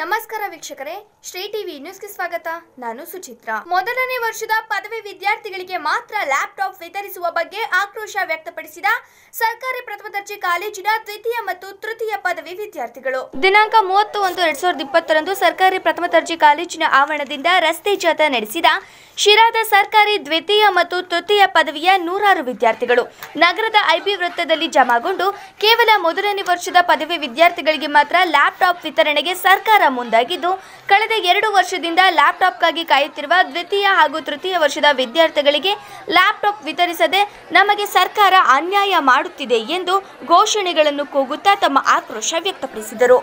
ನಮಸ್ಕಾರ ವೀಕ್ಷಕರೇ ಶ್ರೀ ಟಿವಿ ನ್ಯೂಸ್ಗೆ ಸ್ವಾಗತ ನಾನು ಸುಚಿತ್ರ ಮೊದಲನೇ ವರ್ಷದ ಪದವಿ ವಿದ್ಯಾರ್ಥಿಗಳಿಗೆ ಮಾತ್ರ ಲ್ಯಾಪ್ಟಾಪ್ ವಿತರಿಸುವ ಬಗ್ಗೆ ಆಕ್ರೋಶ ವ್ಯಕ್ತಪಡಿಸಿದ ಸರ್ಕಾರಿ ಪ್ರಥಮ ದರ್ಜೆ ಕಾಲೇಜಿನ ದ್ವಿತೀಯ ಮತ್ತು ತೃತೀಯ ಪದವಿ ವಿದ್ಯಾರ್ಥಿಗಳು ದಿನಾಂಕ ಮೂವತ್ತು ಒಂದು ಎರಡ್ ಸಾವಿರದ ಇಪ್ಪತ್ತರಂದು ಸರ್ಕಾರಿ ಪ್ರಥಮ ದರ್ಜೆ ಕಾಲೇಜಿನ ಆವರಣದಿಂದ ರಸ್ತೆ ಜಾಥಾ ನಡೆಸಿದ ಶಿರಾದ ಸರ್ಕಾರಿ ದ್ವಿತೀಯ ಮತ್ತು ತೃತೀಯ ಪದವಿಯ ನೂರಾರು ವಿದ್ಯಾರ್ಥಿಗಳು ನಗರದ ಐಬಿ ವೃತ್ತದಲ್ಲಿ ಜಮಾಗೊಂಡು ಕೇವಲ ಮೊದಲನೇ ವರ್ಷದ ಪದವಿ ವಿದ್ಯಾರ್ಥಿಗಳಿಗೆ ಮಾತ್ರ ಲ್ಯಾಪ್ಟಾಪ್ ವಿತರಣೆಗೆ ಸರ್ಕಾರ ಮುಂದಾಗಿದ್ದು ಕಳೆದ ಎರಡು ವರ್ಷದಿಂದ ಲ್ಯಾಪ್ಟಾಪ್ಗಾಗಿ ಕಾಯುತ್ತಿರುವ ದ್ವಿತೀಯ ಹಾಗೂ ತೃತೀಯ ವರ್ಷದ ವಿದ್ಯಾರ್ಥಿಗಳಿಗೆ ಲ್ಯಾಪ್ಟಾಪ್ ವಿತರಿಸದೆ ನಮಗೆ ಸರ್ಕಾರ ಅನ್ಯಾಯ ಮಾಡುತ್ತಿದೆ ಎಂದು ಘೋಷಣೆಗಳನ್ನು ಕೂಗುತ್ತಾ ತಮ್ಮ ಆಕ್ರೋಶ ವ್ಯಕ್ತಪಡಿಸಿದರು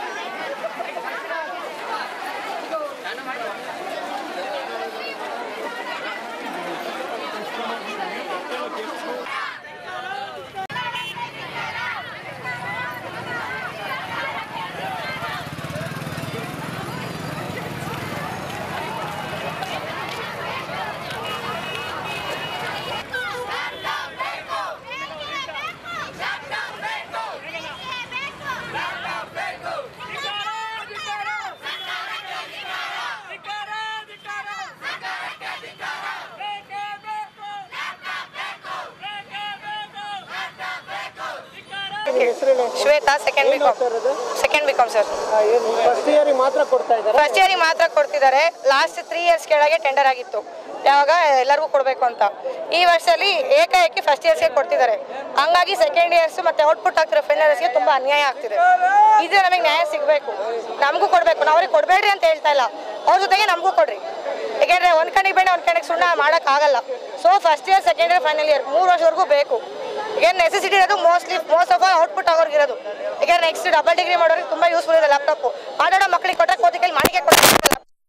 Shwetha second B com second B com sir first ಇಯರಿಗೆ ಮಾತ್ರ ಕೊಡ್ತಾ ಇದ್ದಾರೆ ಫಸ್ಟ್ ಇಯರಿಗೆ ಮಾತ್ರ ಕೊಡ್ತಿದ್ದಾರೆ ಲಾಸ್ಟ್ ತ್ರೀ ಇಯರ್ಸ್ ಕೆಳಗೆ ಟೆಂಡರ್ ಆಗಿತ್ತು ಯಾವಾಗ ಎಲ್ಲರಿಗೂ ಕೊಡಬೇಕು ಅಂತ ಈ ವರ್ಷದಲ್ಲಿ ಏಕಾಏಕಿ ಫಸ್ಟ್ ಇಯರ್ಸ್ಗೆ ಕೊಡ್ತಿದ್ದಾರೆ ಹಂಗಾಗಿ ಸೆಕೆಂಡ್ ಇಯರ್ಸ್ ಮತ್ತೆ ಔಟ್ಪುಟ್ ಆಗ್ತಿರೋ ಫೈನಲ್ಸ್ಗೆ ತುಂಬಾ ಅನ್ಯಾಯ ಆಗ್ತಿದೆ ಇದು ನಮಗೆ ನ್ಯಾಯ ಸಿಗಬೇಕು ನಮಗೂ ಕೊಡಬೇಕು ನಾವು ಅವ್ರಿಗೆ ಕೊಡಬೇಡ್ರಿ ಅಂತ ಹೇಳ್ತಾ ಇಲ್ಲ ಅವ್ರ ಜೊತೆಗೆ ನಮಗೂ ಕೊಡ್ರಿ ಯಾಕೆಂದ್ರೆ ಒಂದ್ ಕಣ್ಣಿಗೆ ಬೇಡ ಒಂದ್ ಕಣ್ಣಿಗೆ ಸುಣ್ಣ ಮಾಡೋಕ್ಕಾಗಲ್ಲ so first year second year final year ಮೂರು ವರ್ಷವರೆಗೂ ಬೇಕು ಈಗ ನೆಸೆಸಿಟಿ ಇರೋದು mostly most of all output ಆಗೋರ್ಗೆ ಇರೋದು ಈಗ ನೆಕ್ಸ್ಟ್ ಡಬಲ್ ಡಿಗ್ರಿ ಮಾಡೋರಿಗೆ ತುಂಬಾ ಯೂಸ್ಫುಲ್ ಇದೆ ಲ್ಯಾಪ್ಟಾಪ್ ಆಡೋಣ ಮಕ್ಕಳಿಗೆ ಕೊಟ್ಟರೆ ಕೋತಿ ಕೈಲಿ ಮಾಡಿಕೆ ಕೊಡ್ತಾರೆ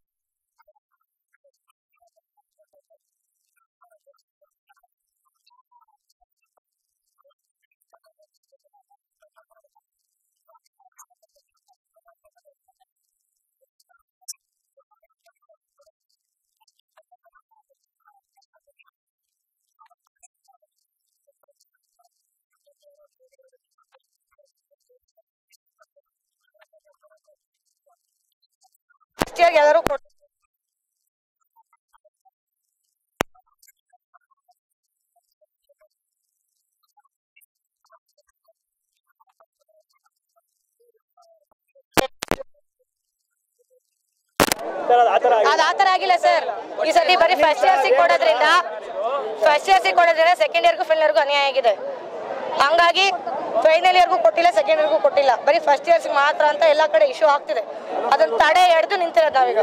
ಫಸ್ಟ್ ಇಯರ್ ಯಾರು ಕೊಡ್ ಸರ್ ಅದು ಆ ಥರ ಅದು ಆ ಥರ ಆಗಿಲ್ಲ ಸರ್ ಈ ಸತಿ ಬರೀ ಫಸ್ಟ್ ಇಯರ್ಸಿಗೆ ಕೊಡೋದ್ರಿಂದ ಫಸ್ಟ್ ಇಯರ್ಸಿಗೆ ಕೊಡೋದ್ರಿಂದ ಸೆಕೆಂಡ್ ಇಯರ್ಗೂ ಫೈನಲ್ ಇಯರ್ಗೂ ಅನ್ಯಾಯ ಆಗಿದೆ ಹಂಗಾಗಿ ಫೈನಲ್ ಇಯರ್ಗೂ ಕೊಟ್ಟಿಲ್ಲ ಸೆಕೆಂಡ್ ಇಯರ್ಗೂ ಕೊಟ್ಟಿಲ್ಲ ಬರೀ ಫಸ್ಟ್ ಇಯರ್ಸ್ಗೆ ಮಾತ್ರ ಅಂತ ಎಲ್ಲ ಕಡೆ ಇಶ್ಯೂ ಆಗ್ತಿದೆ ಅದನ್ನ ತಡೆ ಎಡ್ದು ನಿಂತಿರೋದು ನಾವೀಗ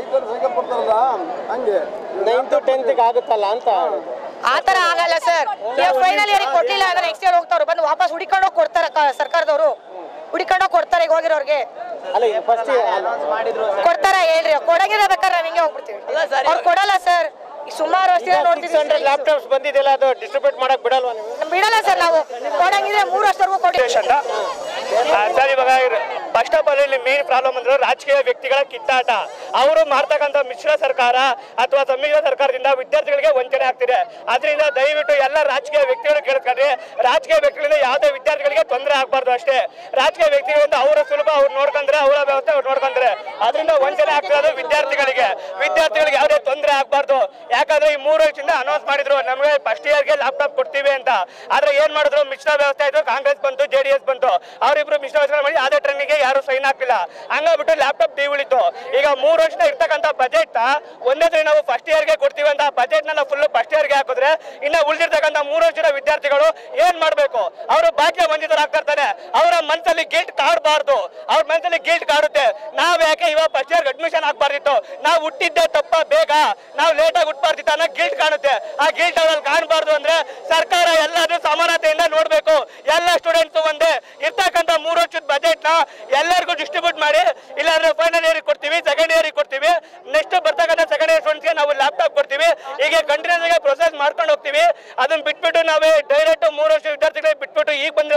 ನೈನ್ತು ಟೆಂತ್ಗೆ ಆಗುತ್ತಲ್ಲ ಅಂತ ಆ ಥರ ಆಗಲ್ಲ ಸರ್ ಈಗ ಫೈನಲ್ ಇಯರಿಗೆ ಕೊಟ್ಟಿಲ್ಲ ಅಂದ್ರೆ ನೆಕ್ಸ್ಟ್ ಇಯರ್ ಹೋಗ್ತಾವ್ರು ಬಂದು ವಾಪಸ್ ಹುಡಿಕೊಂಡು ಹೋಗಿ ಕೊಡ್ತಾರೆ ಕ- ಸರ್ಕಾರದವರು ಹುಡಿಕೊಂಡು ಹೋಗಿ ಕೊಡ್ತಾರೆ ಈಗ ಹೋಗಿರೋರ್ಗೆ ಅಲ್ಲ ಫಸ್ಟ್ ಕೊಡ್ತಾರ ಹೇಳ್ರಿ ಕೊಡಂಗಿದ್ರೆ ಬೇಕಾದ್ರೆ ನಾವ್ ಹಿಂಗೆ ಹೋಗ್ಬಿಡ್ತೀವಿ ಅವ್ರು ಕೊಡಲ್ಲ ಸರ್ ಸುಮಾರು ವರ್ಷದಿಂದ ನೋಡ್ತಿದ್ದೀವಿ ಲ್ಯಾಪ್ಟಾಪ್ಸ್ ಬಂದಿದೆಯಲ್ಲ ಅದು ಡಿಸ್ಟ್ರಿಬ್ಯೂಟ್ ಮಾಡಕ್ ಬಿಡಲ್ವಾ ನೀವು ಬಿಡಲ್ಲ ಸರ್ ನಾವು ಕೊಡಂಗಿದ್ರೆ ಮೂರು ವರ್ಷವರೆಗೂ ಕೊಡಿ ಅಂತ ಆ, ಸರ್ ಇವಾಗ ಫಸ್ಟ್ ಆಫ್ ಆಲ್ ಇಲ್ಲಿ ಮೇನ್ ಪ್ರಾಬ್ಲಮ್ ಅಂದ್ರೆ ರಾಜಕೀಯ ವ್ಯಕ್ತಿಗಳ ಕಿತ್ತಾಟ ಅವರು ಮಾಡ್ತಕ್ಕಂಥ ಮಿಶ್ರ ಸರ್ಕಾರ ಅಥವಾ ಸಮ್ಮಿಶ್ರ ಸರ್ಕಾರದಿಂದ ವಿದ್ಯಾರ್ಥಿಗಳಿಗೆ ವಂಚನೆ ಆಗ್ತಿದೆ ಅದರಿಂದ ದಯವಿಟ್ಟು ಎಲ್ಲ ರಾಜಕೀಯ ವ್ಯಕ್ತಿಗಳು ಕೇಳ್ಕೊಂಡ್ರೆ ರಾಜಕೀಯ ವ್ಯಕ್ತಿಗಳಿಂದ ಯಾವುದೇ ವಿದ್ಯಾರ್ಥಿಗಳಿಗೆ ತೊಂದರೆ ಆಗಬಾರ್ದು ಅಷ್ಟೇ ರಾಜಕೀಯ ವ್ಯಕ್ತಿಗಳಿಂದ ಅವರ ಸುಲಭ ಅವ್ರು ನೋಡ್ಕೊಂಡ್ರೆ ಅವರ ವ್ಯವಸ್ಥೆ ಅವ್ರು ನೋಡ್ಕೊಂಡ್ರೆ ಅದರಿಂದ ವಂಚನೆ ಆಗ್ತಿರೋದು ವಿದ್ಯಾರ್ಥಿಗಳಿಗೆ ವಿದ್ಯಾರ್ಥಿಗಳಿಗೆ ಯಾವುದೇ ತೊಂದರೆ ಆಗಬಾರ್ದು ಯಾಕಂದ್ರೆ ಈ ಮೂರು ವರ್ಷದಿಂದ ಅನೌನ್ಸ್ ಮಾಡಿದ್ರು ನಮಗೆ ಫಸ್ಟ್ ಇಯರ್ಗೆ ಲ್ಯಾಪ್ಟಾಪ್ ಕೊಡ್ತೀವಿ ಅಂತ ಆದ್ರೆ ಏನ್ ಮಾಡಿದ್ರು ಮಿಶ್ರ ವ್ಯವಸ್ಥೆ ಆಯ್ತು ಕಾಂಗ್ರೆಸ್ ಬಂತು ಜೆ ಡಿ ಎಸ್ ಬಂತು ಅವರಿಬ್ರು ಮಿಶ್ರ ವ್ಯವಸ್ಥೆ ಮಾಡಿ ಅದೇ ಟ್ರೈನಿಗೆ ಯಾರು ಸೈನ್ ಹಾಕಿಲ್ಲ ಹಂಗಾಗ್ಬಿಟ್ಟು ಲ್ಯಾಪ್ಟಾಪ್ ಡಿ ಉಳಿತು ಈಗ ಮೂರು ವರ್ಷದ ಇರ್ತಕ್ಕಂಥ ಬಜೆಟ್ ಒಂದೇ ಸರಿ ನಾವು ಫಸ್ಟ್ ಇಯರ್ಗೆ ಕೊಡ್ತೀವಿ ಅಂತ ಬಜೆಟ್ ನ ಫುಲ್ ಫಸ್ಟ್ ಇಯರ್ಗೆ ಹಾಕಿದ್ರೆ ಇನ್ನ ಉಳಿದಿರ್ತಕ್ಕಂಥ ಮೂರು ವರ್ಷದ ವಿದ್ಯಾರ್ಥಿಗಳು ಏನ್ ಮಾಡ್ಬೇಕು ಅವರು ಭಾಗ್ಯ ವಂಚಿತರಾಗ್ತಾ ಇರ್ತಾರೆ ಅವರ ಮನಸ್ಸಲ್ಲಿ ಗಿಲ್ಟ್ ಕಾಡಬಾರ್ದು ಅವ್ರ ಮನಸ್ಸಲ್ಲಿ ಗಿಲ್ಟ್ ಕಾಡುತ್ತೆ ನಾವ್ ಯಾಕೆ ಇವಾಗ ಫಸ್ಟ್ ಇಯರ್ ಅಡ್ಮಿಷನ್ ಆಗ್ಬಾರ್ದಿತ್ತು ನಾವು ಹುಟ್ಟಿದ್ದೆ ತಪ್ಪ ಬೇಗ ನಾವು ಲೇಟ್ ಆಗಿ ಹುಟ್ಬಾರ್ದಿತ್ತು ಅನ್ನೋ ಗಿಲ್ಟ್ ಕಾಣುತ್ತೆ ಆ ಗಿಲ್ಟ್ ಅವ್ರಲ್ಲಿ ಕಾಣಬಾರ್ದು ಅಂದ್ರೆ ಸರ್ಕಾರ ಎಲ್ಲಾದ್ರೂ ಸಮಾನತೆಯಿಂದ ನೋಡ್ಬೇಕು ಎಲ್ಲ ಸ್ಟೂಡೆಂಟ್ಸ್ ಒಂದೇ ಇರ್ತಕ್ಕಂಥ ಮೂರು ವರ್ಷದ ಬಜೆಟ್ ನ ಎಲ್ಲರಿಗೂ ಡಿಸ್ಟ್ರಿಬ್ಯೂಟ್ ಮಾಡಿ ಇಲ್ಲಾಂದ್ರೆ ಫೈನಲ್ ಇಯರ್ ಕೊಡ್ತೀವಿ ಸೆಕೆಂಡ್ ಇಯರ್ ಕೊಡ್ತೀವಿ ನೆಕ್ಸ್ಟ್ ಬರ್ತಕ್ಕಂಥ ಸೆಕೆಂಡ್ ಇಯರ್ ಸ್ಟೂಡೆಂಟ್ಸ್ಗೆ ನಾವು ಲ್ಯಾಪ್ಟಾಪ್ ಕೊಡ್ತೀವಿ ಹೀಗೆ ಕಂಟಿನ್ಯೂಸ್ ಆಗಿ ಪ್ರೊಸೆಸ್ ಮಾಡ್ಕೊಂಡು ಹೋಗ್ತೀವಿ ಅದನ್ನ ಬಿಟ್ಬಿಟ್ಟು ನಾವೇ ಡೈರೆಕ್ಟ್ ಮೂರು ವರ್ಷ ವಿದ್ಯಾರ್ಥಿಗಳಿಗೆ ಬಿಟ್ಬಿಟ್ಟು ಈಗ ಬಂದ್ರೆ ಹೊಸ ವಿಷಯ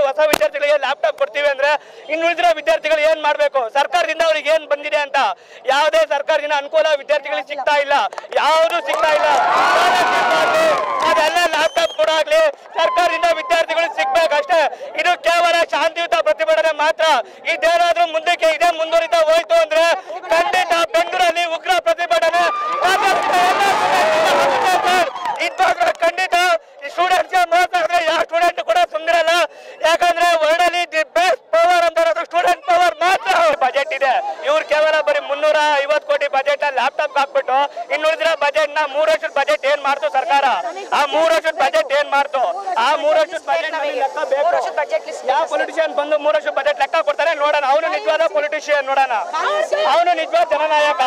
ವಿದ್ಯಾರ್ಥಿಗಳಿಗೆ ಲ್ಯಾಪ್ಟಾಪ್ ಕೊಡ್ತೀವಿ ಅಂದ್ರೆ ಇನ್ನು ಉಳಿದಿರೋ ವಿದ್ಯಾರ್ಥಿಗಳು ಏನ್ ಮಾಡ್ಬೇಕು ಸರ್ಕಾರದಿಂದ ಅವ್ರಿಗೆ ಏನ್ ಬಂದಿದೆ ಅಂತ ಯಾವುದೇ ಸರ್ಕಾರದಿಂದ ಅನುಕೂಲ ವಿದ್ಯಾರ್ಥಿಗಳಿಗೆ ಸಿಗ್ತಾ ಇಲ್ಲ ಯಾವುದು ಸಿಗ್ತಾ ಇಲ್ಲ ಅದೆಲ್ಲ ಲ್ಯಾಪ್ಟಾಪ್ ಕೂಡ ಆಗ್ಲಿ ಸರ್ಕಾರದಿಂದ ವಿದ್ಯಾರ್ಥಿಗಳಿಗೆ ಸಿಗ್ಬೇಕಷ್ಟೇ ಇದು ಕೇವಲ ಶಾಂತಿಯುತ ಪ್ರತಿಭಟನೆ ಮಾತ್ರ ಇದೇನಾದ್ರೂ ಮುಂದಕ್ಕೆ ಇದೇ ಮುಂದುವರಿತಾ ಹೋಯ್ತು ಅಂದ್ರೆ ಖಂಡಿತ ಬೆಂಗಳೂರಲ್ಲಿ ಉಗ್ರ ಪ್ರತಿಭಟನೆ ರಾಜ್ಯಾದ್ಯಂತ ಎಲ್ಲ students ಗಳು ಆಗುತ್ತೆ ಸರ್. ಇದ್ದಾದ್ರೆ ಖಂಡಿತ ಈ ಸ್ಟೂಡೆಂಟ್ಸ್ ಮಾತಾಡಿದ್ರೆ ಯಾವ ಸ್ಟೂಡೆಂಟ್ ಕೂಡ ಸುಂದರಲ್ಲ ಯಾಕಂದ್ರೆ ವರ್ಲ್ಡ್ ದಿ ಬೆಸ್ಟ್ ಪವರ್ ಅಂತ ಸ್ಟೂಡೆಂಟ್ ಪವರ್ ಮಾತ್ರ ಬಜೆಟ್ ಇದೆ ಇವ್ರು ಕೇವಲ ಬರೀ ಮುನ್ನೂರ ಐವತ್ತು ಕೋಟಿ ಬಜೆಟ್ ಲ್ಯಾಪ್ಟಾಪ್ ಹಾಕ್ಬಿಟ್ಟು ಇನ್ನುಳಿದಿರೋ ಬಜೆಟ್ ನ ಮೂರು ವರ್ಷದ ಬಜೆಟ್ ಏನ್ ಮಾಡ್ತು ಸರ್ಕಾರ ಆ ಮೂರು ವರ್ಷದ ಬಜೆಟ್ ಏನ್ ಮಾಡ್ತು ಆ ಮೂರು ವರ್ಷದ ಬಜೆಟ್ ಲೆಕ್ಕ ಬೇಕು ಯಾವ ಪೊಲಿಟಿಷಿಯನ್ ಬಂದು ಮೂರು ವರ್ಷದ ಬಜೆಟ್ ಲೆಕ್ಕ ಕೊಡ್ತಾರೆ ನೋಡೋಣ ಅವನು ನಿಜವಾದ ಪೊಲಿಟಿಷಿಯನ್ ನೋಡೋಣ ಅವನು ನಿಜವಾದ ಜನನಾಯಕ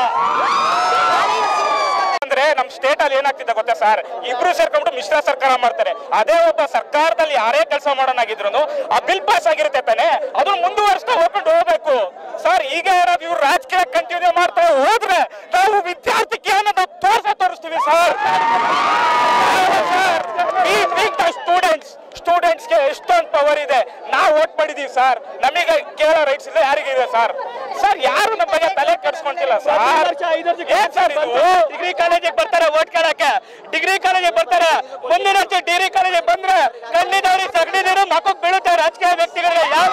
ಅಂದ್ರೆ ನಮ್ ಸ್ಟೇಟ್ ಅಲ್ಲಿ ಏನಾಗ್ತಿದೆ ಗೊತ್ತಾ ಸರ್ ಇಬ್ರು ಸೇರ್ಕೊಂಡ್ಬಿಟ್ಟು ಮಿಶ್ರ ಸರ್ಕಾರ ಮಾಡ್ತಾರೆ ಅದೇ ಒಬ್ಬ ಸರ್ಕಾರದಲ್ಲಿ ಯಾರೇ ಕೆಲಸ ಮಾಡೋಣಾಗಿದ್ರು ಆ ಬಿಲ್ ಪಾಸ್ ಆಗಿರುತ್ತೆ ತಾನೆ ಅದನ್ನ ಮುಂದುವರಿಸ್ತಾ ಹೋಗ್ಕೊಂಡು ಹೋಗ್ಬೇಕು ಸರ್ ಈಗ ಏನಾದ್ರು ಇವ್ರು ರಾಜಕೀಯ ಕಂಟಿನ್ಯೂ ಮಾಡ್ತಾ ಹೋದ್ರೆ ನಾವು ವಿದ್ಯಾರ್ಥಿ ಅನ್ನೋದು ತೋರ್ಸ ತೋರಿಸ್ತೀವಿ ಸರ್ ಸ್ಟೂಡೆಂಟ್ಸ್ ಸ್ಟೂಡೆಂಟ್ಸ್ಗೆ ಎಷ್ಟೊಂದು ಪವರ್ ಇದೆ ನಾವು ವೋಟ್ ಮಾಡಿದೀವಿ ಸರ್ ನಮಗೆ ಕೇಳೋ ರೈಟ್ಸ್ ಇಲ್ಲ ಯಾರಿಗಿದೆ ಸರ್ ಸರ್ ಯಾರು ನಮ್ಮ ಬಗ್ಗೆ ತಲೆ ಕೆಡಿಸ್ಕೊಂತಿಲ್ಲ ಸರ್ ಏನ್ ಸರ್ ಇದು ಡಿಗ್ರಿ ಕಾಲೇಜಿಗೆ ಬರ್ತಾರೆ ವೋಟ್ ಕೇಳಕ್ಕೆ ಡಿಗ್ರಿ ಕಾಲೇಜಿಗೆ ಬರ್ತಾರೆ ಮುಂದಿನ ವರ್ಷ ಡಿಗ್ರಿ ಕಾಲೇಜಿಗೆ ಬಂದ್ರೆ ಖಂಡಿತ ಅವ್ರಿಗೆ ಸಗಣಿ ನೀರು ಮಕ್ಕಳು ಬೀಳುತ್ತೆ ರಾಜಕೀಯ ವ್ಯಕ್ತಿಗಳಿಗೆ ಯಾವ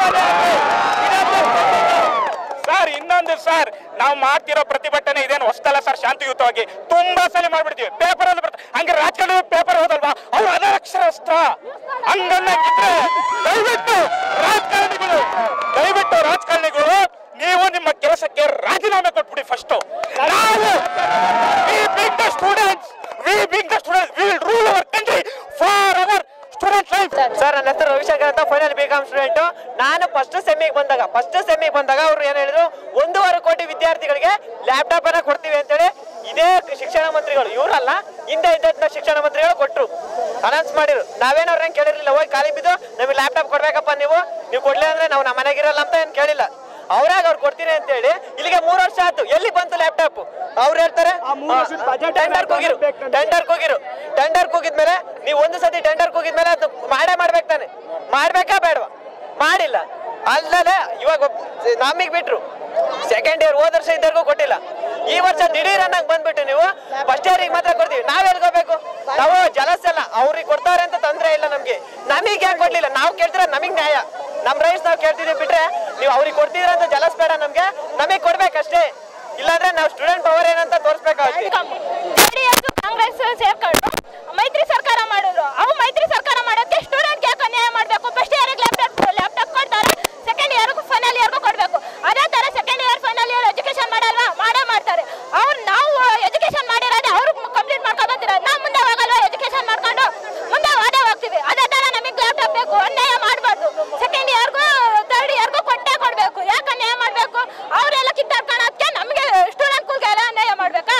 ಸರ್ ಇನ್ನೊಂದು ಸರ್ ನಾವು ಮಾಡ್ತಿರೋ ಪ್ರತಿಭಟನೆ ಇದೇನು ಹೊಸದಲ್ಲ ಸರ್ ಶಾಂತಿಯುತವಾಗಿ ತುಂಬಾ ಸಲ ಮಾಡ್ಬಿಡ್ತೀವಿ ಪೇಪರ್ ಅಲ್ಲಿ ಬರ್ತಾರೆ ಹಂಗೆ ರಾಜಕಾರಣ ಪೇಪರ್ ಓದಲ್ವಾ ಅವ್ರು ಅನಕ್ಷರಸ್ಥ ಹಂಗನ್ನಾಗಿದ್ರೆ ದಯವಿಟ್ಟು ರಾಜಕಾರಣಿಗಳು ದಯವಿಟ್ಟು ರಾಜಕಾರಣಿಗಳು ನೀವು ನಿಮ್ಮ ಕೆಲಸಕ್ಕೆ ರಾಜೀನಾಮೆ ಕೊಟ್ಬಿಡಿ ಫಸ್ಟ್ ನಾವು we being the students we being the students we will rule our country for our student life sir ನನ್ನ ಹೆಸರು ರವಿಶಂಕರ್ ಅಂತ ಫೈನಲ್ ಬಿ ಕಾಮ್ ಸ್ಟೂಡೆಂಟ್ ನಾನು ಫಸ್ಟ್ ಸೆಮಿಗೆ ಬಂದಾಗ ಫಸ್ಟ್ ಸೆಮಿಗೆ ಬಂದಾಗ ಅವ್ರು ಏನ್ ಹೇಳಿದ್ರು ಒಂದೂವರೆ ಕೋಟಿ ವಿದ್ಯಾರ್ಥಿಗಳಿಗೆ ಲ್ಯಾಪ್ಟಾಪ್ ಅನ್ನ ಕೊಡ್ತೀವಿ ಅಂತೇಳಿ ಇದೇ ಶಿಕ್ಷಣ ಮಂತ್ರಿಗಳು ಇವರಲ್ಲ ಹಿಂದೆ ಇದ್ದಂತ ಶಿಕ್ಷಣ ಮಂತ್ರಿಗಳು ಕೊಟ್ರು ಅನೌನ್ಸ್ ಮಾಡಿರು ನಾವೇನು ಅವ್ರನ್ನ ಕೇಳಿರ್ಲಿಲ್ಲ ಹೋಗಿ ಖಾಲಿ ಬಿದ್ದು ನಮಗೆ ಲ್ಯಾಪ್ಟಾಪ್ ಕೊಡ್ಬೇಕಪ್ಪ ನೀವು ನೀವು ಕೊಡ್ಲಿ ಅಂದ್ರೆ ನಾವು ನಮ್ಮ ಮನೆಗಿರಲ್ಲ ಅಂತ ಏನ್ ಕೇಳಿಲ್ಲ ಅವ್ರಾಗ ಅವ್ರು ಕೊಡ್ತೀನಿ ಅಂತ ಹೇಳಿ ಇಲ್ಲಿಗೆ ಮೂರು ವರ್ಷ ಆಯ್ತು ಎಲ್ಲಿ ಬಂತು ಲ್ಯಾಪ್ಟಾಪ್ ಅವ್ರು ಹೇಳ್ತಾರೆ ಟೆಂಡರ್ ಕೂಗಿರು ಟೆಂಡರ್ ಕೂಗಿರು ಟೆಂಡರ್ ಕೂಗಿದ್ಮೇಲೆ ನೀವು ಒಂದು ಸತಿ ಟೆಂಡರ್ ಕೂಗಿದ್ಮೇಲೆ ಅದು ಮಾಡೇ ಮಾಡ್ಬೇಕು ತಾನೆ ಮಾಡ್ಬೇಕಾ ಬೇಡವಾ ಮಾಡಿಲ್ಲ ಅಲ್ಲದೆ ಇವಾಗ ನಮಗೆ ಬಿಟ್ರು ಸೆಕೆಂಡ್ ಇಯರ್ ಹೋದ ವರ್ಷ ಇದ್ದವ್ರಿಗೂ ಕೊಟ್ಟಿಲ್ಲ ಈ ವರ್ಷ ದಿಢೀರ್ ಅನ್ನಂಗ್ ಬಂದ್ಬಿಟ್ಟು ನೀವು ಫಸ್ಟ್ ಇಯರಿಗೆ ಮಾತ್ರ ಕೊಡ್ತೀವಿ ನಾವ್ ಎಲ್ಗೋಬೇಕು ನಾವು ಜಲಸ್ ಅಲ್ಲ ಅವ್ರಿಗೆ ಕೊಡ್ತಾರೆ ಅಂತ ತೊಂದ್ರೆ ಇಲ್ಲ ನಮ್ಗೆ ನಮಗೆ ಯಾಕೆ ಕೊಡ್ಲಿಲ್ಲ ನಾವು ಕೇಳ್ತಿರೋ ನಮಗ್ ನ್ಯಾಯ ನಮ್ ರೈಟ್ಸ್ ನಾವು ಕೇಳ್ತಿದೀವಿ ಬಿಟ್ರೆ ನೀವು ಅವ್ರಿಗೆ ಕೊಡ್ತೀರ ಅಂತ ಜಲಸ್ ಬೇಡ ನಮ್ಗೆ ನಮಗೆ ಕೊಡ್ಬೇಕಷ್ಟೇ ಇಲ್ಲಾಂದ್ರೆ ನಾವು ಸ್ಟೂಡೆಂಟ್ ಪವರ್ ಏನಂತ ತೋರಿಸ್ಬೇಕಾಗುತ್ತೆ ಜೆಡಿಎಸ್ ಕಾಂಗ್ರೆಸ್ ಸೇರ್ಕೊಂಡು ಮೈತ್ರಿ ಸರ್ಕಾರ ಮಾಡಿದ್ರು ಅವು ಮೈತ್ರಿ ಸರ್ಕಾರ ಮಾಡೋಕೆ ಸ್ಟೂಡೆಂಟ್ ಯಾಕೆ ಅನ್ಯಾಯ ಮಾಡಬೇಕು ಫಸ್ಟ್ ಇಯರ್ಗೆ ಲ್ಯಾಪ್ಟಾಪ್ ಲ್ಯಾಪ್ಟಾಪ್ ಕೊಡ್ತಾರೆ ಸೆಕೆಂಡ್ ಇಯರ್ಗೂ ಫೈನಲ್ ಇಯರ್ಗೂ ಕೊಡಬೇಕು ಅದೇ ತರ second year final year education ಮಾಡಲ್ವಾ ಮಾಡೇ ಮಾಡ್ತಾರೆ ಅವ್ರು ನಾವು ಎಜುಕೇಶನ್ ಮಾಡಿರೋದೇ ಅವ್ರು ಕಂಪ್ಲೀಟ್ ಮಾಡ್ಕೊಂಡು ಬಂದಿರೋದು ನಾವು ಮುಂದೆ ಹೋಗಲ್ವಾ ಎಜುಕೇಶನ್ ಮಾಡ್ಕೊಂಡು ಮುಂದೆ ಹೋದೇ ಹೋಗ್ತೀವಿ ಅದೇ ತರ ನಮಗೆ ಲ್ಯಾಪ್ಟಾಪ್ ಬೇಕು ಅನ್ಯಾಯ ಮಾಡಬಾರ್ದು ಸೆಕೆಂಡ್ ಇಯರ್ಗೂ ಥರ್ಡ್ ಇಯರ್ಗೂ ಕೊಟ್ಟೇ ಕೊಡಬೇಕು ಯಾಕೆ ಅನ್ಯಾಯ ಮಾಡಬೇಕು ಅವರೆಲ್ಲ ಕಿತ್ತಾಡ್ಕೊಳಕ್ಕೆ ನಮಗೆ ಸ್ಟೂಡೆಂಟ್ಗಳಿಗೆ ಎಲ್ಲ ಅನ್ಯಾಯ ಮಾಡಬೇಕಾ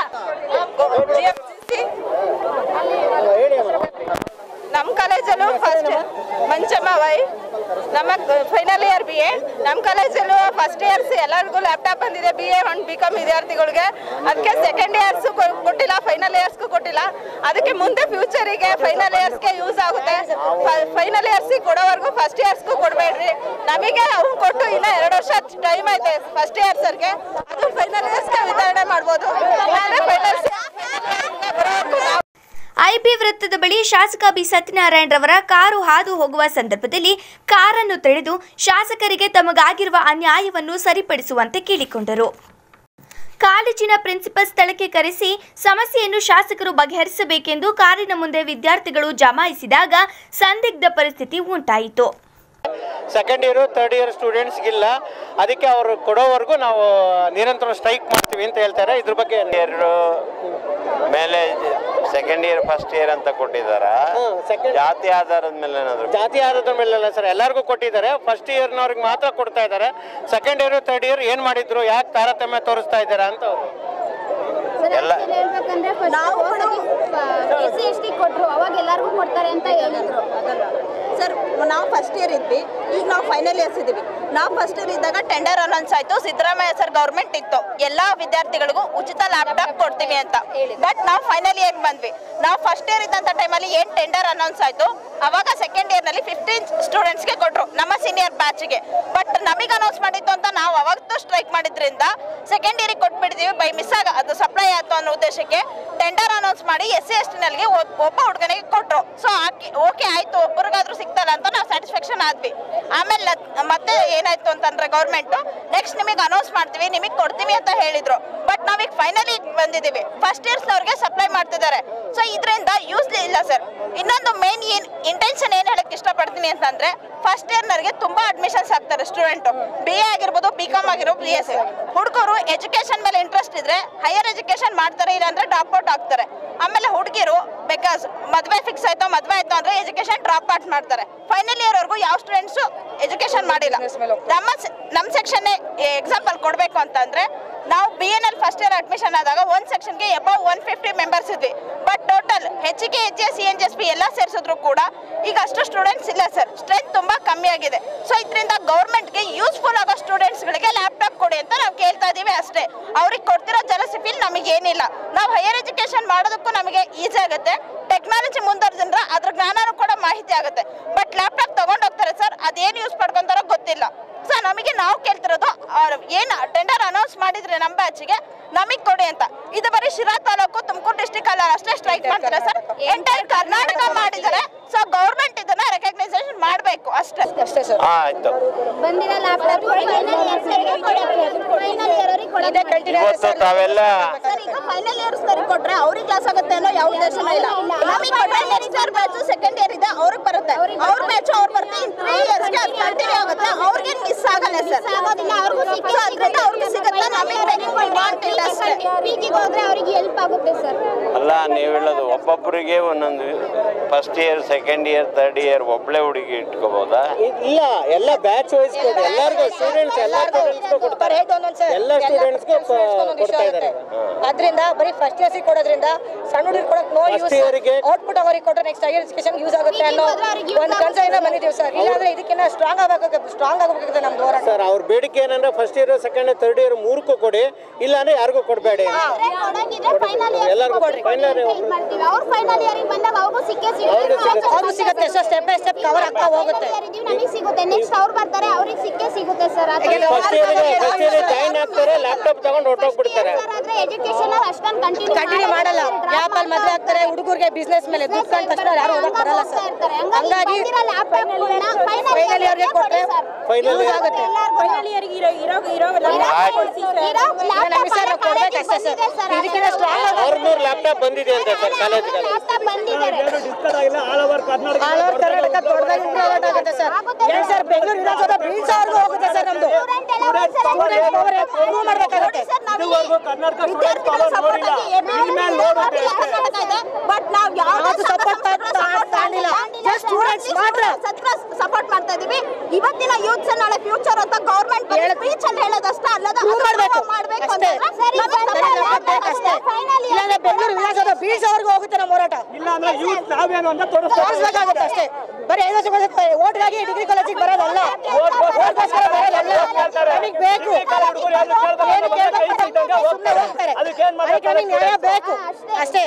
ನಮ್ಮ ಕಾಲೇಜಲ್ಲೂ ಫಸ್ಟ್ ಮಂಚಮ್ಮ ವೈ ನಮ್ಮ ಫೈನಲ್ ಇಯರ್ ಬಿ ಎ ನಮ್ಮ ಕಾಲೇಜಲ್ಲೂ ಫಸ್ಟ್ ಇಯರ್ಸ್ ಎಲ್ಲರಿಗೂ ಲ್ಯಾಪ್ಟಾಪ್ ಬಂದಿದೆ B A one B com ವಿದ್ಯಾರ್ಥಿಗಳಿಗೆ ಅದಕ್ಕೆ ಸೆಕೆಂಡ್ ಇಯರ್ಸು ಕೊಟ್ಟಿಲ್ಲ ಫೈನಲ್ ಇಯರ್ಸ್ಗೂ ಕೊಟ್ಟಿಲ್ಲ ಅದಕ್ಕೆ ಮುಂದೆ ಫ್ಯೂಚರಿಗೆ ಫೈನಲ್ ಇಯರ್ಸ್ಗೆ ಯೂಸ್ ಆಗುತ್ತೆ ಫೈನಲ್ ಇಯರ್ಸಿಗೆ ಕೊಡೋವರೆಗೂ ಫಸ್ಟ್ ಇಯರ್ಸ್ಗೂ ಕೊಡಬೇಡ್ರಿ ನಮಗೆ ಅವು ಕೊಟ್ಟು ಇನ್ನ ಎರಡು ವರ್ಷ ಟೈಮ್ ಐತೆ ಫಸ್ಟ್ ಇಯರ್ಸರ್ಗೆ ಅದು ಫೈನಲ್ ಇಯರ್ಸ್ಗೆ ವಿತರಣೆ ಮಾಡ್ಬೋದು ಇಲ್ಲಾಂದ್ರೆ ಫೈನಲ್ ಬರೋವರೆಗೂ ನಾವು ಐಬಿ ವೃತ್ತದ ಬಳಿ ಶಾಸಕ ಬಿ ಸತ್ಯನಾರಾಯಣ ರವರ ಕಾರು ಹಾದು ಹೋಗುವ ಸಂದರ್ಭದಲ್ಲಿ ಕಾರನ್ನು ತಡೆದು ಶಾಸಕರಿಗೆ ತಮಗಾಗಿರುವ ಅನ್ಯಾಯವನ್ನು ಸರಿಪಡಿಸುವಂತೆ ಕೇಳಿಕೊಂಡರು ಕಾಲೇಜಿನ ಪ್ರಿನ್ಸಿಪಲ್ ಸ್ಥಳಕ್ಕೆ ಕರೆಸಿ ಸಮಸ್ಯೆಯನ್ನು ಶಾಸಕರು ಬಗೆಹರಿಸಬೇಕೆಂದು ಕಾರಿನ ಮುಂದೆ ವಿದ್ಯಾರ್ಥಿಗಳು ಜಮಾಯಿಸಿದಾಗ ಸಂದಿಗ್ಧ ಪರಿಸ್ಥಿತಿ ಉಂಟಾಯಿತು ಸೆಕೆಂಡ್ ಇಯರ್ ಥರ್ಡ್ ಇಯರ್ ಸ್ಟೂಡೆಂಟ್ಸ್ಗಿಲ್ಲ ಅದಕ್ಕೆ ಅವರು ಕೊಡೋವರೆಗೂ ನಾವು ನಿರಂತರ ಸ್ಟ್ರೈಕ್ ಮಾಡ್ತೀವಿ ಅಂತ ಹೇಳ್ತಾರೆ ಇದ್ರ ಬಗ್ಗೆ ಎರಡು ಮೇಲೆ ಸೆಕೆಂಡ್ ಇಯರ್ ಫಸ್ಟ್ ಇಯರ್ ಅಂತ ಕೊಟ್ಟಿದಾರ ಹ್ಮ್, second- ಜಾತಿ ಆಧಾರದ ಮೇಲೆ ಏನಾದ್ರು ಜಾತಿ ಆಧಾರದ ಮೇಲೆಲ್ಲ ಸರ್ ಎಲ್ಲರಿಗೂ ಕೊಟ್ಟಿದ್ದಾರೆ ಫಸ್ಟ್ ಇಯರ್ನವ್ರಿಗೆ ಮಾತ್ರ ಕೊಡ್ತಾ ಇದ್ದಾರೆ ಸೆಕೆಂಡ್ ಇಯರ್ ಥರ್ಡ್ ಇಯರ್ ಏನು ಮಾಡಿದ್ರು ಯಾಕೆ ತಾರತಮ್ಯ ತೋರಿಸ್ತಾ ಇದ್ದಾರೆ ಅಂತ ಅವ್ರು ಎಲ್ಲ ಹೇಳ್ಬೇಕಂದ್ರೆ first S C S T ಕೊಟ್ರು ಅವಾಗ ಎಲ್ಲರಿಗೂ ಕೊಡ್ತಾರೆ ಅಂತ ಹೇಳಿದ್ರು ಸರ್ ನಾವು ಫಸ್ಟ್ ಇಯರ್ ಇದ್ವಿ ಈಗ ನಾವು ಫೈನಲ್ ಇಯರ್ಸ್ ಇದ್ದೀವಿ ನಾವು ಫಸ್ಟ್ ಇಯರ್ ಇದ್ದಾಗ ಟೆಂಡರ್ ಅನೌನ್ಸ್ ಆಯ್ತು ಸಿದ್ದರಾಮಯ್ಯ ಸರ್ ಗೌರ್ಮೆಂಟ್ ಇತ್ತು ಎಲ್ಲ ವಿದ್ಯಾರ್ಥಿಗಳಿಗೂ ಉಚಿತ ಲ್ಯಾಪ್ಟಾಪ್ ಕೊಡ್ತೀವಿ ಅಂತ ಬಟ್ ನಾವು ಫೈನಲ್ ಇಯರ್ ಬಂದ್ವಿ ನಾವು ಫಸ್ಟ್ ಇಯರ್ ಇದ್ದಂಥ ಟೈಮಲ್ಲಿ ಏನು ಟೆಂಡರ್ ಅನೌನ್ಸ್ ಆಯ್ತು ಅವಾಗ ಸೆಕೆಂಡ್ ಇಯರ್ನಲ್ಲಿ ಫಿಫ್ಟೀನ್ ಸ್ಟೂಡೆಂಟ್ಸ್ಗೆ ಕೊಟ್ಟರು ನಮ್ಮ ಸೀನಿಯರ್ ಬ್ಯಾಚ್ಗೆ ಬಟ್ ನಮಗೆ ಅನೌನ್ಸ್ ಮಾಡಿತ್ತು ಅಂತ ನಾವು ಅವಾಗತ್ತು ಸ್ಟ್ರೈಕ್ ಮಾಡಿದ್ರಿಂದ ಸೆಕೆಂಡ್ ಇಯರಿಗೆ ಕೊಟ್ಬಿಟ್ಟಿದ್ದೀವಿ ಬೈ ಮಿಸ್ ಆಗ ಅದು ಸಪ್ಲೈ ಆಯ್ತು ಅನ್ನೋ ಉದ್ದೇಶಕ್ಕೆ ಟೆಂಡರ್ ಅನೌನ್ಸ್ ಮಾಡಿ ಎಸ್ ಸಿ ಎಸ್ ಟಿನಲ್ಲಿ ಒಬ್ಬ ಹುಡುಗನಿಗೆ ಕೊಟ್ಟರು ಸೊ ಓಕೆ ಆಯ್ತು ಒಬ್ಬರಿಗಾದ್ರೂ ಸಿಗ್ತಲ್ಲ ಅಂತ ನಾವು ಸ್ಯಾಟಿಸ್ಫ್ಯಾಕ್ಷನ್ ಆದ್ವಿ ಆಮೇಲೆ ಲತ್- ಮತ್ತೆ ಏನಾಯ್ತು ಅಂತಂದ್ರೆ ಗೌರ್ಮೆಂಟ್ ನೆಕ್ಸ್ಟ್ ನಿಮಗೆ ಅನೌನ್ಸ್ ಮಾಡ್ತೀವಿ ನಿಮಗೆ ಕೊಡ್ತೀವಿ ಅಂತ ಹೇಳಿದ್ರು ಬಟ್ ನಾವೀಗ ಫೈನಲಿ ಬಂದಿದ್ದೀವಿ ಫಸ್ಟ್ ಇಯರ್ಸ್ನವ್ರಿಗೆ ಸಪ್ಲೈ ಮಾಡ್ತಿದ್ದಾರೆ ಸೊ ಇದರಿಂದ ಯೂಸ್ ಇಲ್ಲ ಸರ್ ಇನ್ನೊಂದು ಮೇನ್ ಏನ್ ಇಂಟೆನ್ಷನ್ ಏನ್ ಹೇಳಕ್ ಇಷ್ಟಪಡ್ತೀನಿ ಅಂತಂದ್ರೆ ಫಸ್ಟ್ ಇಯರ್ನವ್ರಿಗೆ ತುಂಬಾ ಅಡ್ಮಿಷನ್ಸ್ ಆಗ್ತಾರೆ ಸ್ಟೂಡೆಂಟ್ ಬಿ ಎ ಆಗಿರ್ಬೋದು ಬಿ ಕಾಮ್ ಆಗಿರ್ಬೋದು ಬಿ ಎಸ್ ಹುಡುಗರು ಎಜುಕೇಶನ್ ಮೇಲೆ ಇಂಟ್ರೆಸ್ಟ್ ಇದ್ರೆ ಹೈಯರ್ ಎಜುಕೇಶನ್ ಮಾಡ್ತಾರೆ ಇಲ್ಲಾಂದ್ರೆ ಡ್ರಾಪ್ ಔಟ್ ಆಗ್ತಾರೆ ಆಮೇಲೆ ಹುಡುಗಿರು ಬಿಕಾಸ್ ಮದ್ವೆ ಫಿಕ್ಸ್ ಆಯ್ತು ಮದ್ವೆ ಆಯ್ತು ಅಂದ್ರೆ ಎಜುಕೇಶನ್ ಡ್ರಾಪ್ ಔಟ್ ಮಾಡ್ತಾರೆ ಫೈನಲ್ ಇಯರ್ ವರ್ಗೂ ಯಾವ ಸ್ಟೂಡೆಂಟ್ಸ್ ಎಜುಕೇಶನ್ ಮಾಡಿಲ್ಲ ನಮ್ಮ ಸ- ನಮ್ಮ ಸೆಕ್ಷನ್ ಎಕ್ಸಾಂಪಲ್ ಕೊಡಬೇಕು ಅಂತಂದ್ರೆ ನಾವು B N L first year admission ಆದಾಗ ಒಂದು ಸೆಕ್ಷನ್ಗೆ ಎಬವ್ ಒನ್ ಫಿಫ್ಟಿ ಮೆಂಬರ್ಸ್ ಇದ್ವಿ ಬಟ್ ಟೋಟಲ್ ಹೆಚ್ಚಿಗೆ H S C N S P ಎಲ್ಲ ಸೇರಿಸಿದ್ರು ಕೂಡ ಈಗ ಅಷ್ಟು ಸ್ಟೂಡೆಂಟ್ಸ್ ಇಲ್ಲ ಸರ್ ಸ್ಟ್ರೆಂತ್ ತುಂಬಾ ಕಮ್ಮಿ ಆಗಿದೆ ಸೊ ಇದರಿಂದ ಗೌರ್ಮೆಂಟ್ಗೆ ಯೂಸ್ಫುಲ್ ಆಗೋ ಸ್ಟೂಡೆಂಟ್ಸ್ಗಳಿಗೆ ಲ್ಯಾಪ್ಟಾಪ್ ಕೊಡಿ ಅಂತ ನಾವು ಕೇಳ್ತಾ ಇದೀವಿ ಅಷ್ಟೇ ಅವ್ರಿಗೆ ಕೊಡ್ತಿರೋ ಜಲಸಿ ಫೀಲ್ ನಮಗೆ ಏನಿಲ್ಲ ನಾವು ಹೈಯರ್ ಎಜುಕೇಶನ್ ಮಾಡೋದಕ್ಕೂ ನಮಗೆ ಈಸಿ ಆಗುತ್ತೆ ಟೆಕ್ನಾಲಜಿ ಮುಂದುವರೆದ್ರೆ ಅದ್ರ ಜ್ಞಾನನೂ ಕೂಡ ಮಾಹಿತಿ ಆಗುತ್ತೆ ಬಟ್ ಲ್ಯಾಪ್ಟಾಪ್ ತಗೊಂಡು ಹೋಗ್ತಾರೆ ಸರ್ ಅದೇನು ಯೂಸ್ ಪಡ್ಕೊಂತಾರೋ ಗೊತ್ತಿಲ್ಲ ಸರ್ ನಮಗೆ ನಾವು ಕೇಳ್ತಿರೋದು ಅವ್ರು ಏನು ಟೆಂಡರ್ ಅನೌನ್ಸ್ ಮಾಡಿದ್ರೆ ನಮ್ಮ ಬ್ಯಾಚಿಗೆ ನಮಗೆ ಕೊಡಿ ಅಂತ ಇದು ಬರೀ ಶಿರಾ ತಾಲೂಕು ತುಮಕೂರು ಡಿಸ್ಟಿಕ್ ಅಲ್ಲ ಅಷ್ಟೇ ಸ್ಟ್ರೈಕ್ ಮಾಡ್ತಾರೆ ಸರ್ ಎಂಟೈರ್ ಕರ್ನಾಟಕ ಮಾಡಿದ್ದಾರೆ ಸೊ ಗೌರ್ಮೆಂಟ್ ಇದನ್ನ ರೆಕಗ್ನೈಸೇಷನ್ ಮಾಡಬೇಕು ಅಷ್ಟೇ ಅಷ್ಟೇ ಸರ್ ಹಾ ಆಯ್ತು ಬಂದಿರೋ ಲ್ಯಾಪ್ಟಾಪ್ ಇವತ್ತು ತಾವೆಲ್ಲ ಸರ್ ಈಗ ಫೈನಲ್ ಇಯರ್ಸ್ ಕೊಟ್ರೆ ಅವ್ರಿಗೆ ಕ್ಲಾಸ್ ಆಗುತ್ತೆ ಅನ್ನೋ ಯಾವ ಉದ್ದೇಶನೂ ಇಲ್ಲ ನಮಗೆ ಕೊಟ್ರೆ next year batch second year ಇದೆ ಅವ್ರಿಗೆ ಬರುತ್ತೆ ಅವ್ರ ಬ್ಯಾಚ್ ಅವ್ರು ಬರ್ತಾರೆ ಇನ್ ತ್ರೀ ಇಯರ್ಸ್ಗೆ ಅದು ಕಂಟಿನ್ಯೂ ಆಗುತ್ತೆ ಅವ್ರಿಗೆ ಮಿಸ್ ಆಗಲ್ಲ ಸರ್ ಅದರಿಂದ ಅವ್ರಿಗೆ ಸಿಗುತ್ತೆ ನಮಗೆ ವಾಂಟ್ ಇಲ್ಲ ಅಷ್ಟೇ ಹೋದ್ರೆ ಅವರಿಗೆ ಹೆಲ್ಪ್ ಆಗುತ್ತೆ ಸರ್ ಅಲ್ಲ ನೀವು ಹೇಳೋದು ಒಬ್ಬೊಬ್ಬರಿಗೆ ಒಂದೊಂದು first year second year third year ಒಬ್ಳೆ ಹುಡುಗಿ ಇಟ್ಕೋಬೋದಾ ಇಲ್ಲ ಎಲ್ಲ ಬ್ಯಾಚ್ ವೈಸ್ ಕೊಡಿ ಎಲ್ಲರಿಗೂ ಸ್ಟೂಡೆಂಟ್ಸ್ ಎಲ್ಲ ಸ್ಟೂಡೆಂಟ್ಸ್ಗೂ ಕೊಡ್ತಾರೆ ಎಲ್ಲ ಸ್ಟೂಡೆಂಟ್ಸ್ಗೂ ಕೊಡ್ತಾ ಇದ್ದಾರೆ ಅದರಿಂದ ಬರೀ ಫಸ್ಟ್ ಇಯರ್ಸ್ ಕೊಡೋದ್ರಿಂದ ಸಣ್ಣ ಹುಡುಗರು ಕೊಡಕ್ ನೋ First ಯೂಸ್ year ಗೆ- ಔಟ್ಪುಟ್ ಅವರಿಗೆ ಕೊಟ್ಟರೆ ನೆಕ್ಸ್ಟ್ ಹೈಯರ್ ಎಜುಕೇಶನ್ ಯೂಸ್ ಆಗುತ್ತೆ ಅನ್ನೋ ಒಂದು ಕನ್ಸೈನ ಬಂದಿದ್ದೀವಿ ಸರ್ ಇಲ್ಲಾಂದ್ರೆ ಇದಕ್ಕಿಂತ ಸ್ಟ್ರಾಂಗ್ ಆಗಬೇಕು ಸ್ಟ್ರಾಂಗ್ ಆಗಬೇಕಾಗುತ್ತೆ ನಮ್ದು ಹೋರಾಟ ಸರ್ ಅವ್ರ ಬೇಡಿಕೆ ಏನಂದ್ರೆ first year second third year ಮೂರಕ್ಕೂ ಕೊಡಿ ಇಲ್ಲ ಅಂದ್ರೆ ಯಾರಿಗೂ ಕೊಡಬೇಡಿ ಎಲ್ಲರಿಗೂ ಫೈನಲ್ ಅವ್ರ ಫೈನಲ್ ಇಯರ್ ಬಂದಾಗ ಅವ್ರಿಗೂ ಸಿಕ್ಕೇ ಅವ್ರಿಗೂ ಸಿಗುತ್ತೆ. ಅವ್ರಿಗೂ ಸಿಗುತ್ತೆ sir step by step cover ಆಗ್ತಾ ಹೋಗುತ್ತೆ ನಮಗೆ ಸಿಗುತ್ತೆ ನೆಕ್ಸ್ಟ್ ಅವ್ರು ಬರ್ತಾರೆ ಅವ್ರಿಗೆ ಸಿಕ್ಕೇ ಸಿಗುತ್ತೆ sir first year first year join ಆಗ್ತಾರೆ ಲ್ಯಾಪ್ಟಾಪ್ ತಗೊಂಡು ಹೊರಟೋಗ್ಬಿಡ್ತಾರೆ ಆದ್ರೆ ಎಜುಕೇಶನ್ ಅಷ್ಟೊಂದು ಕಂಟಿನ್ಯೂ ಕಂಟಿನ್ಯೂ ಮಾಡಲ್ಲ ಗ್ಯಾಪ್ ಅಲ್ಲಿ ಮದುವೆ ಆಗ್ತಾರೆ ಹುಡುಗರಿಗೆ ಬಿಸ್ನೆಸ್ ಮೇಲೆ ದುಡ್ಡು ಕಂಡ ತಕ್ಷಣ ಯಾರು ಓದಕ್ ಬರಲ್ಲ ಸರ್ ಹಂಗಾಗಿ ಫೈನಲ್ ಇಯರ್ಗೆ ಕೊಟ್ಟರೆ ಫೈನಲ್ ಯೂಸ್ ಆಗುತ್ತೆ ನಮ್ಮ ಸರ್ ಕೊಡ್ಬೇಕಷ್ಟೇ ಸರ್ ಇದಕ್ಕಿಂತ ಸ್ಟ್ರಾಂಗ್ ಆರ್ನೂರು ಲ್ಯಾಪ್ಟಾಪ್ ಬಂದಿದೆ ಅಂತ ಸರ್ ಕಾಲೇಜ್ಗಳಲ್ಲಿ ಆಲ್ ಓವರ್ ಕರ್ನಾಟಕ ದೊಡ್ಡದಾಗಿ ಇಂಪ್ರೂವ್ಮೆಂಟ್ ಆಗುತ್ತೆ ಸರ್ ಏನ್ ಸರ್ ಬೆಂಗಳೂರು ವಿಧಾನಸೌಧ ಬೀಳ್ಸಾವರೆಗೂ ಹೋಗುತ್ತೆ ಸರ್ ನಮ್ದು ಪ್ರೂವ್ ಮಾಡ್ಬೇಕಾಗುತ್ತೆ ಬಟ್ ನಾವು ಯಾವ್ದು support ತಗೊಂಡಿಲ್ಲ. Just students ಮಾತ್ರ. ಸಪೋರ್ಟ್ ಮಾಡ್ತಾ ಇದೀವಿ ಇವತ್ತಿನ ಯೂತ್ಸ್ ನಾಳೆ ಫ್ಯೂಚರ್ ಅಂತ ಗೌರ್ಮೆಂಟ್ ಸ್ಪೀಚ್ ಅಲ್ಲಿ ಹೇಳೋದಷ್ಟೇ ಅಲ್ಲದ ಪ್ರೂವ್ ಮಾಡ್ಬೇಕು ಮಾಡ್ಬೇಕು ಅಷ್ಟೇ ಅಷ್ಟೇ ಇಲ್ಲಾಂದ್ರೆ ಬೆಂಗಳೂರು ವಿಧಾನಸೌಧ ಬೀಳ್ಸಾವರೆಗೂ ಹೋಗುತ್ತೆ ನಮ್ಮ ಹೋರಾಟ ತೋರಿಸ್ಬೇಕಾಗುತ್ತೆ ಅಷ್ಟೇ ಬರೀ ಐದು ವರ್ಷ ಓಟ್ಗಾಗಿ ಡಿಗ್ರಿ ಕಾಲೇಜಿಗೆ ಬರೋದಲ್ಲ ಓಟ್ಗೋಸ್ಕರ ಬರೋದಲ್ಲ ನಮಗೆ ಬೇಕು ಏನು ಕೇಳ್ಬೇಕು ಸುಮ್ನೆ ಹೋಗ್ತಾರೆ ಅದಕ್ಕೆ ನಮಗೆ ನ್ಯಾಯ ಬೇಕು ಅಷ್ಟೇ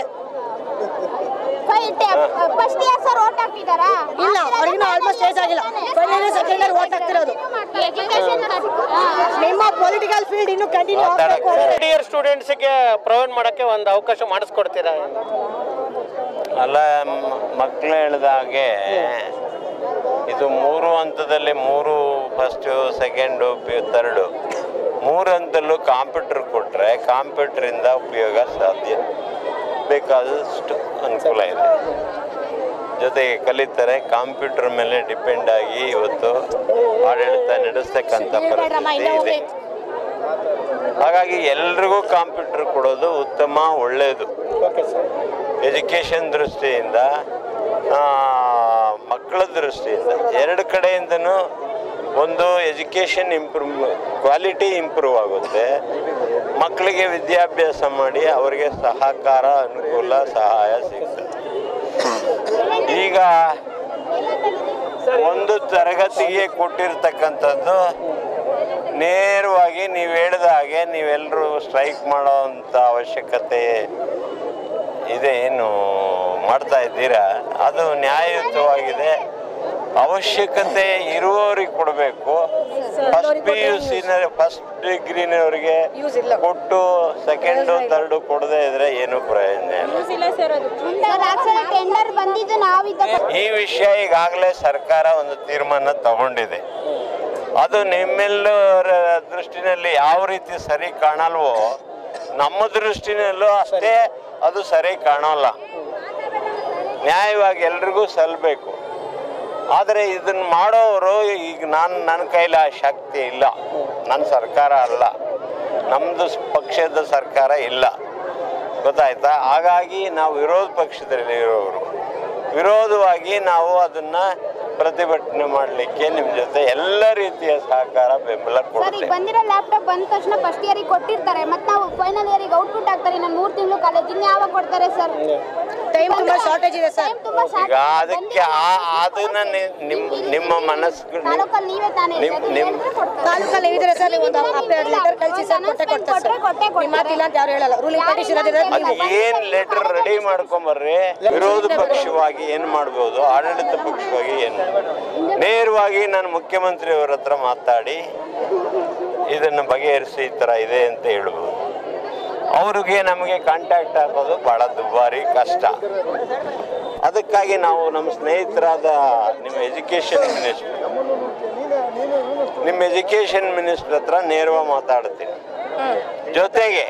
ಫಸ್ಟ್ ಇಯರ್ ಸರ್ ಓಟ್ ಹಾಕ್ತಿದಾರಾ ಇಲ್ಲ ಅವ್ರಿಗಿನ್ನೂ ಆಲ್ಮೋಸ್ಟ್ ಏಜ್ ಆಗಿಲ್ಲ ಫೈನಲ್ ಸೆಕೆಂಡ್ ಇಯರ್ ಓಟ್ ಆಗ್ತಿರೋದು ಎಜುಕೇಶನ್ ನಿಮ್ಮ ಪೊಲಿಟಿಕಲ್ ಫೀಲ್ಡ್ ಇನ್ನೂ ಕಂಟಿನ್ಯೂ ಆಗಬೇಕು ಥರ್ಡ್ ಇಯರ್ ಸ್ಟೂಡೆಂಟ್ಸ್ಗೆ ಪ್ರೊವೈಡ್ ಮಾಡೋಕ್ಕೆ ಒಂದು ಅವಕಾಶ ಮಾಡಿಸ್ಕೊಡ್ತೀರಾ ಅಲ್ಲ ಮಕ್ಕಳು ಹೇಳಿದ ಹಾಗೆ ಇದು ಮೂರು ಹಂತದಲ್ಲಿ ಮೂರು ಫಸ್ಟು ಸೆಕೆಂಡು ಪಿ ತರ್ಡು ಮೂರು ಹಂತಲ್ಲೂ ಕಾಂಪ್ಯೂಟರ್ ಕೊಟ್ಟರೆ ಕಾಂಪ್ಯೂಟ್ರಿಂದ ಉಪಯೋಗ ಸಾಧ್ಯ ಬೇಕಾದಷ್ಟು ಅನುಕೂಲ ಇದೆ ಜೊತೆಗೆ ಕಲಿತಾರೆ ಕಾಂಪ್ಯೂಟರ್ ಮೇಲೆ ಡಿಪೆಂಡ್ ಆಗಿ ಇವತ್ತು ಆಡಳಿತ ನಡೆಸ್ತಕ್ಕಂಥ ಪರಿಸ್ಥಿತಿ ಇದೆ ಹಾಗಾಗಿ ಎಲ್ರಿಗೂ ಕಾಂಪ್ಯೂಟರ್ ಕೊಡೋದು ಉತ್ತಮ ಒಳ್ಳೆಯದು ಓಕೆ ಸರ್ ಎಜುಕೇಷನ್ ದೃಷ್ಟಿಯಿಂದ ಆ, ಮಕ್ಕಳ ದೃಷ್ಟಿಯಿಂದ ಎರಡು ಕಡೆಯಿಂದನೂ ಒಂದು ಎಜುಕೇಷನ್ ಇಂಪ್ರೂವ್ ಕ್ವಾಲಿಟಿ ಇಂಪ್ರೂವ್ ಆಗುತ್ತೆ ಮಕ್ಕಳಿಗೆ ವಿದ್ಯಾಭ್ಯಾಸ ಮಾಡಿ ಅವರಿಗೆ ಸಹಕಾರ ಅನುಕೂಲ ಸಹಾಯ ಸಿಗ್ತದೆ ಈಗ ಒಂದು ತರಗತಿಗೆ ಕೊಟ್ಟಿರ್ತಕ್ಕಂಥದ್ದು ನೇರವಾಗಿ ನೀವು ಹೇಳಿದ ಹಾಗೆ ನೀವೆಲ್ಲರೂ ಸ್ಟ್ರೈಕ್ ಮಾಡೋವಂಥ ಅವಶ್ಯಕತೆ ಇದೆ ಏನು ಮಾಡ್ತಾ ಇದ್ದೀರಾ ಅದು ನ್ಯಾಯಯುತವಾಗಿದೆ ಅವಶ್ಯಕತೆ ಇರುವವರಿಗೆ ಕೊಡಬೇಕು ಫಸ್ಟ್ ಪಿ ಯು ಸಿನ ಫಸ್ಟ್ ಡಿಗ್ರಿನವ್ರಿಗೆ ಕೊಟ್ಟು ಸೆಕೆಂಡು ತರ್ಡು ಕೊಡದೇ ಇದ್ರೆ ಏನು ಪ್ರಯೋಜನ ಇಲ್ಲ ಟೆಂಡರ್ ಬಂದಿದ್ದು ನಾವಿದ್ದ ಈ ವಿಷಯ ಈಗಾಗಲೇ ಸರ್ಕಾರ ಒಂದು ತೀರ್ಮಾನ ತಗೊಂಡಿದೆ ಅದು ನಿಮ್ಮೆಲ್ಲರ ದೃಷ್ಟಿನಲ್ಲಿ ಯಾವ ರೀತಿ ಸರಿ ಕಾಣಲ್ವೋ ನಮ್ಮ ದೃಷ್ಟಿನಲ್ಲೂ ಅಷ್ಟೇ ಅದು ಸರಿ ಕಾಣೋಲ್ಲ ನ್ಯಾಯವಾಗಿ ಎಲ್ರಿಗೂ ಸಲ್ಲಬೇಕು ಆದರೆ ಇದನ್ನು ಮಾಡೋರು ಈಗ ನಾನು ನನ್ನ ಕೈಲಿ ಆ ಶಕ್ತಿ ಇಲ್ಲ ನನ್ನ ಸರ್ಕಾರ ಅಲ್ಲ ನಮ್ಮದು ಪಕ್ಷದ ಸರ್ಕಾರ ಇಲ್ಲ ಗೊತ್ತಾಯ್ತಾ ಹಾಗಾಗಿ ನಾವು ವಿರೋಧ ಪಕ್ಷದಲ್ಲಿ ಇರೋರು ವಿರೋಧವಾಗಿ ನಾವು ಅದನ್ನ ಪ್ರತಿಭಟನೆ ಮಾಡಲಿಕ್ಕೆ ನಿಮ್ಮ ಜೊತೆ ಎಲ್ಲ ರೀತಿಯ ಸಹಕಾರ ಬೆಂಬಲ ಸರ್ ಈಗ ಕೊಡ್ತೇವೆ ಬಂದಿರೋ ಲ್ಯಾಪ್ಟಾಪ್ ಬಂದ ತಕ್ಷಣ ಫಸ್ಟ್ ಇಯರಿಗೆ ಕೊಟ್ಟಿರ್ತಾರೆ ಮತ್ತೆ ನಾವು ಫೈನಲ್ ಇಯರಿಗೆ ಔಟ್ಪುಟ್ ಆಗ್ತಾರೆ ನಾನು ಮೂರು ತಿಂಗಳು ಕಾಲೇಜ್ ಇನ್ನು ಯಾವಾಗ ಕೊಡ್ತಾರೆ ಸರ್ ಟೈಮ್ ತುಂಬಾ ಶಾರ್ಟೇಜ್ ಇದೆ ಸರ್ ಟೈಮ್ ತುಂಬಾ ಈಗ ಅದಕ್ಕೆ ಆ- ಅದನ್ನ ನಿ- ನಿಮ್ಮ ನಿಮ್ಮ ಮನಸ್ಸು ತಾಲೂಕಲ್ಲಿ ನೀವೇ ತಾನೇ ನಿಮ್- ಇರೋದು, ನಿಮ್- ಹೇಳಿದ್ರೆ ಕೊಡ್ತಾರೆ. ತಾಲೂಕಲ್ಲಿ ಇದ್ರೆ ಸರ್ ನೀವು ಒಂದು ಎರಡು ಲೀಟರ್ ಕಳಿಸಿ ಸರ್ ಕೊಟ್ಟೆ ಕೊಡ್ತಾರೆ ಸರ್ ಕೊಟ್ಟೆ ಕೊಡ್ತಾರೆ. ನಿಮ್ಮ ಮಾತಿಲ್ಲ ಅಂತ ಯಾರು ಹೇಳಲ್ಲ ರೂಲಿಂಗ್ ಪಾರ್ಟಿ ಇರೋದಿದ್ರೆ ಅದು ಏನ್ ಲೆಟರ್ ರೆಡಿ ಮಾಡ್ಕೊಂಬರ್ರಿ ವಿರೋಧ ಪಕ್ಷವಾಗಿ ಏನ್ ಮಾಡ್ಬೋದು ಆಡಳಿತ ಪಕ್ಷವಾಗಿ ಏನ್ ನೇರವಾಗಿ ನಾನು ಮುಖ್ಯಮಂತ್ರಿ ಅವರ ಹತ್ರ ಮಾತಾಡಿ ಇದನ್ನು ಬಗೆಹರಿಸಿ ಈ ಥರ ಇದೆ ಅಂತ ಹೇಳ್ಬೋದು ಅವ್ರಿಗೆ ನಮಗೆ ಕಾಂಟ್ಯಾಕ್ಟ್ ಹಾಕೋದು ಬಹಳ ದುಬಾರಿ ಕಷ್ಟ ಅದಕ್ಕಾಗಿ ನಾವು ನಮ್ಮ ಸ್ನೇಹಿತರಾದ ನಿಮ್ಮ ಎಜುಕೇಷನ್ ಮಿನಿಸ್ಟರ್ ನಿಮ್ಮ ಎಜುಕೇಷನ್ ಮಿನಿಸ್ಟರ್ ಹತ್ರ ನೇರವಾಗಿ ಮಾತಾಡ್ತೀನಿ ಜೊತೆಗೆ